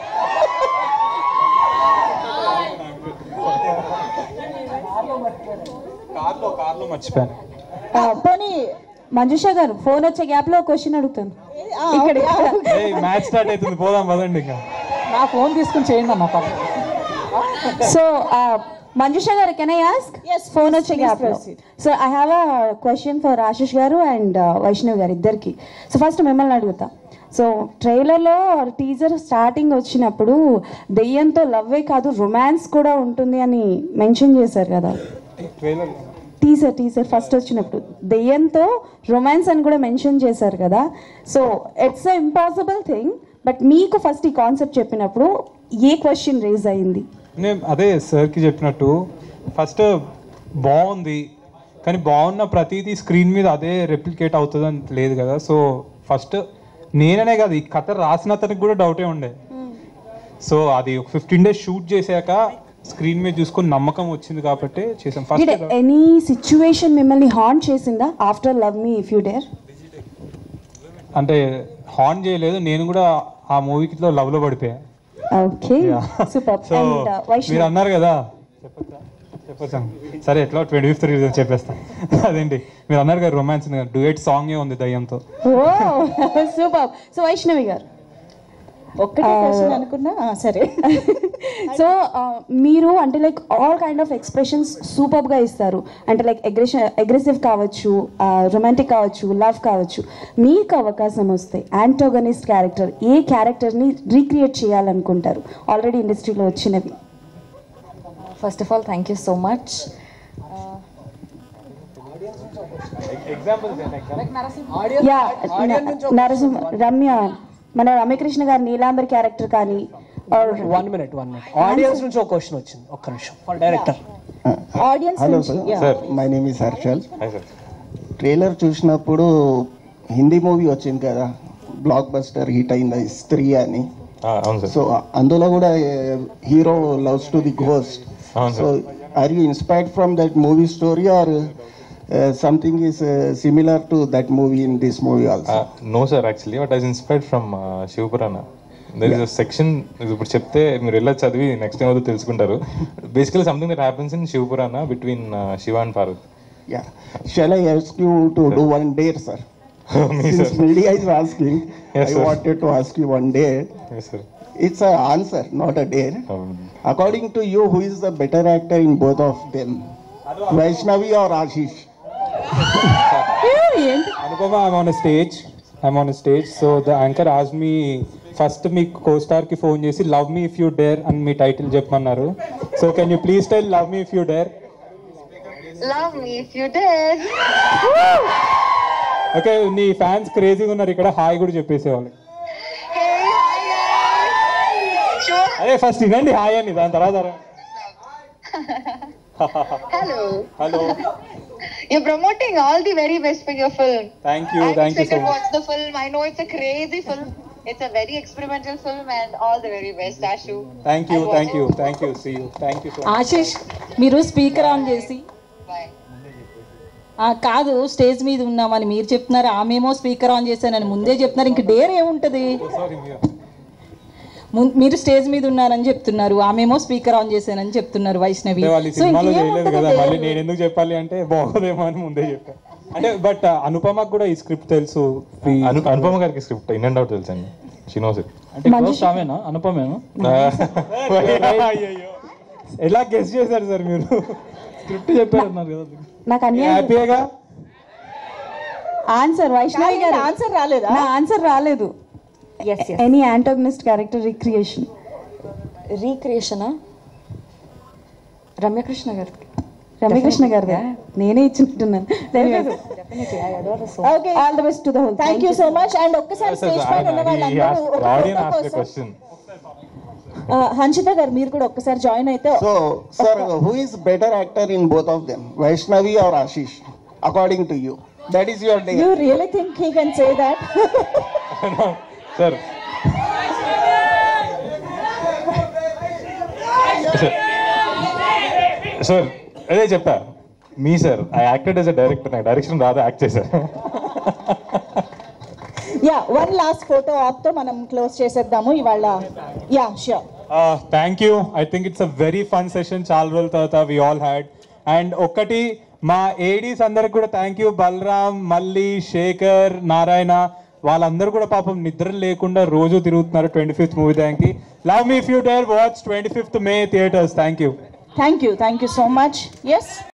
కార్లో కార్లో మర్చిపోయాను ఆ, పోనీ మంజుష గారు ఫోన్ వచ్చే గ్యాప్ లో క్వశ్చన్ అడుగుతాను ఆ, ఇక్కడ ఓకే. మ్యాచ్ స్టార్ట్ అవుతుంది పోదాం పదండి ఇంకా నా ఫోన్ తీసుకుని చేయండి అన్న పర్లేదు so Manjusha garu, can I ask? Yes, phone వచ్చే gap లో. So I have a question for Ashish garu and uh, Vaishnav గారు ఇద్దరికి సో ఫస్ట్ మిమ్మల్ని అడుగుతా సో ట్రైలర్లో టీజర్ స్టార్టింగ్ వచ్చినప్పుడు దెయ్యంతో లవ్వే కాదు రొమాన్స్ కూడా ఉంటుంది అని మెన్షన్ చేశారు కదా టీజర్ టీజర్ ఫస్ట్ వచ్చినప్పుడు దెయ్యంతో రొమాన్స్ అని కూడా మెన్షన్ చేశారు కదా so it's a impossible thing but మీకు ఫస్ట్ ఈ కాన్సెప్ట్ చెప్పినప్పుడు ఏ క్వశ్చన్ రేజ్ అయింది నేను అదే సార్కి చెప్పినట్టు ఫస్ట్ బాగుంది కానీ బాగున్న ప్రతిదీ స్క్రీన్ మీద అదే రెప్లికేట్ అవుతుంది అని లేదు కదా సో ఫస్ట్ నేననే కాదు ఈ కథ రాసిన అతనికి కూడా డౌటే ఉండే సో అది ఒక ఫిఫ్టీన్ డేస్ షూట్ చేశాక స్క్రీన్ మీద చూసుకొని నమ్మకం వచ్చింది కాబట్టి చేసాం ఫస్ట్ ఎనీ సిచ్యువేషన్ మిమ్మల్ని హార్న్ చేసిందా after love me if you dare అంటే హార్న్ చేయలేదు నేను కూడా ఆ మూవీలో లవ్ లో పడిపోయా ఓకే సూపర్ సో అండ్ మీరు వైష్ణవ్ అన్నారు కదా చెప్పొచ్చా సరే ఎట్లా ట్వంటీ ఫిఫ్త్ రిలీజ్ చెప్పేస్తా అదేంటి మీరు అన్నారు కదా రొమాన్స్ డ్యూయట్ సాంగే ఉంది దయ్యంతో ఓ సూపర్ సో వైష్ణవి గారు ఒక్కటే question అనుకున్నా ఆ, సరే సో మీరు అంటే like all kind of expressions super గా ఇస్తారు అంటే లైక్ అగ్రెషన్ అగ్రెసివ్ కావచ్చు రొమాంటిక్ కావచ్చు లవ్ కావచ్చు మీకు అవకాశం వస్తే యాంటోగనిస్ట్ క్యారెక్టర్ ఏ క్యారెక్టర్ని రీక్రియేట్ చేయాలనుకుంటారు ఆల్రెడీ ఇండస్ట్రీలో వచ్చినవి first of all thank you so much yeah Narasimha Ramya మన రమ్యకృష్ణ గారి నీలాంబర్ క్యారెక్టర్ కానీ or- one minute one minute audience నుంచి ఒక క్వశ్చన్ వచ్చింది ఒక్క నిమిషం for director audience hello sir sir my name is Harshal trailer చూసినప్పుడు హిందీ మూవీ వచ్చింది కదా బ్లాక్ బస్టర్ హిట్ అయింది స్త్రీ అని సో అందులో కూడా hero loves to the ghost so are you inspired from that movie story or something is similar to that movie in this movie also no sir actually but it's inspired from Shivapurana there is a section ఇప్పుడు చెప్తే మీరు వెళ్ళి చదివి నెక్స్ట్ టైం అవుతుందో తెలుసుకుంటారు basically something that happens in Shivapurana between Shiva and Parvati Yeah. Shall I ask you to do one dare, sir? Me, Since sir. media is asking, Yes, I sir. wanted to ask you one dare. Yes, sir. It's an answer, not a dare. According to you, who is the better actor in both of them? Vaishnavi or Ashish? Anupama I'm on stage I'm on stage so the anchor as మీ ఫస్ట్ మీ కో స్టార్ కి ఫోన్ చేసి love me if you dare అని మీ టైటిల్ చెప్పమన్నారు so can you please tell love me if you dare Love me if you did. Okay నీ ఫ్యాన్స్ క్రేజీగా ఉన్నారు ఇక్కడ హాయ్ కూడా చెప్పేసేవాళ్ళు అదే ఫస్ట్ వినండి హాయ్ అని దాని తర్వాత Hello. Hello You're promoting all the very best for your film. Thank you I'm thank you excited so to much watch the film. I know it's a crazy film. It's a very experimental film and all the very best, Ashu. Thank you thank you thank you see you thank you so much Ashish మీరు స్పీకర్ ఆన్ చేసి ఆ, కాదు స్టేజ్ మీద ఉన్నామని మీరు చెప్తున్నారు ఆమెమో స్పీకర్ ఆన్ చేశానని ముందే చెప్తున్నారు ఇంక డేర్ ఏముంటది ముం- మీరు స్టేజ్ మీద ఉన్నారని చెప్తున్నారు ఆమెమో స్పీకర్ ఆన్ చేశానని చెప్తున్నారు వైష్ణవి అంటే వాళ్ళు ఈ సో సినిమాలో చేయలేదు ఇంకేముంటది కదా dare? మళ్ళీ నేను ఎందుకు చెప్పాలి అంటే బాగోదేమో అని ముందే చెప్పాను అంటే బట్ అనుపమకు కూడా ఈ స్క్రిప్ట్ తెలుసు ఈ- అను అనుపమ గారికి స్క్రిప్ట్ ఇన్ అండ్ అవుట్ తెలుసండి షీ నోస్ ఇట్ అంటే క్లోజ్ ఆమెనా అనుపమేనా అయ్యయ్యో. ఎలా గెస్ చేశారు సార్ మీరు స్క్రిప్ట్ చెప్పారన్నారు కదా నాకు అన్యాయం హ్యాపీగా ఆన్సర్ వైష్ణవి గారు ఆన్సర్ రాలేదా నా ఆన్సర్ రాలేదు ఎనీ యాంటోగనిస్ట్ క్యారెక్టర్ రీక్రియేషన్ రీక్రియేషనా రమ్యకృష్ణ గారు రమ్యకృష్ణ గారు నేనే ఇచ్చినట్టున్నాను okay all the best to the whole thank you so much and ఒక్కసారి స్టేజ్ పైన ఉన్న వాళ్ళందరూ ఒక ఆడియన్ photo ఆస్క్ కోసం క్వశ్చన్ ఆ, హన్షిత గారు మీరు కూడా ఒక్కసారి జాయిన్ అయితే So, sir, who is better actor in both of them? Vaishnavi or Ashish? According to you. That is your dare. You really think he can say that sir sir అదే చెప్పా మీ sir I acted as a director నాకు డైరెక్షన్ రాదు యాక్ట్ చేశా yeah one last photo op తో మనం క్లోజ్ చేసేద్దాము ఇవాళ yeah sure thank you I think it's a very fun session చాలా రోజుల తర్వాత వి ఆల్ హ్యాడ్ అండ్ ఒక్కటి మా ఏడీస్ అందరికి కూడా థ్యాంక్ యూ బలరాం మల్లి శేఖర్ నారాయణ వాళ్ళందరూ కూడా పాపం నిద్ర లేకుండా రోజు తిరుగుతున్నారు twenty fifth movie thank love me if you dare watch twenty fifth May theatres thank you thank you thank you so much yes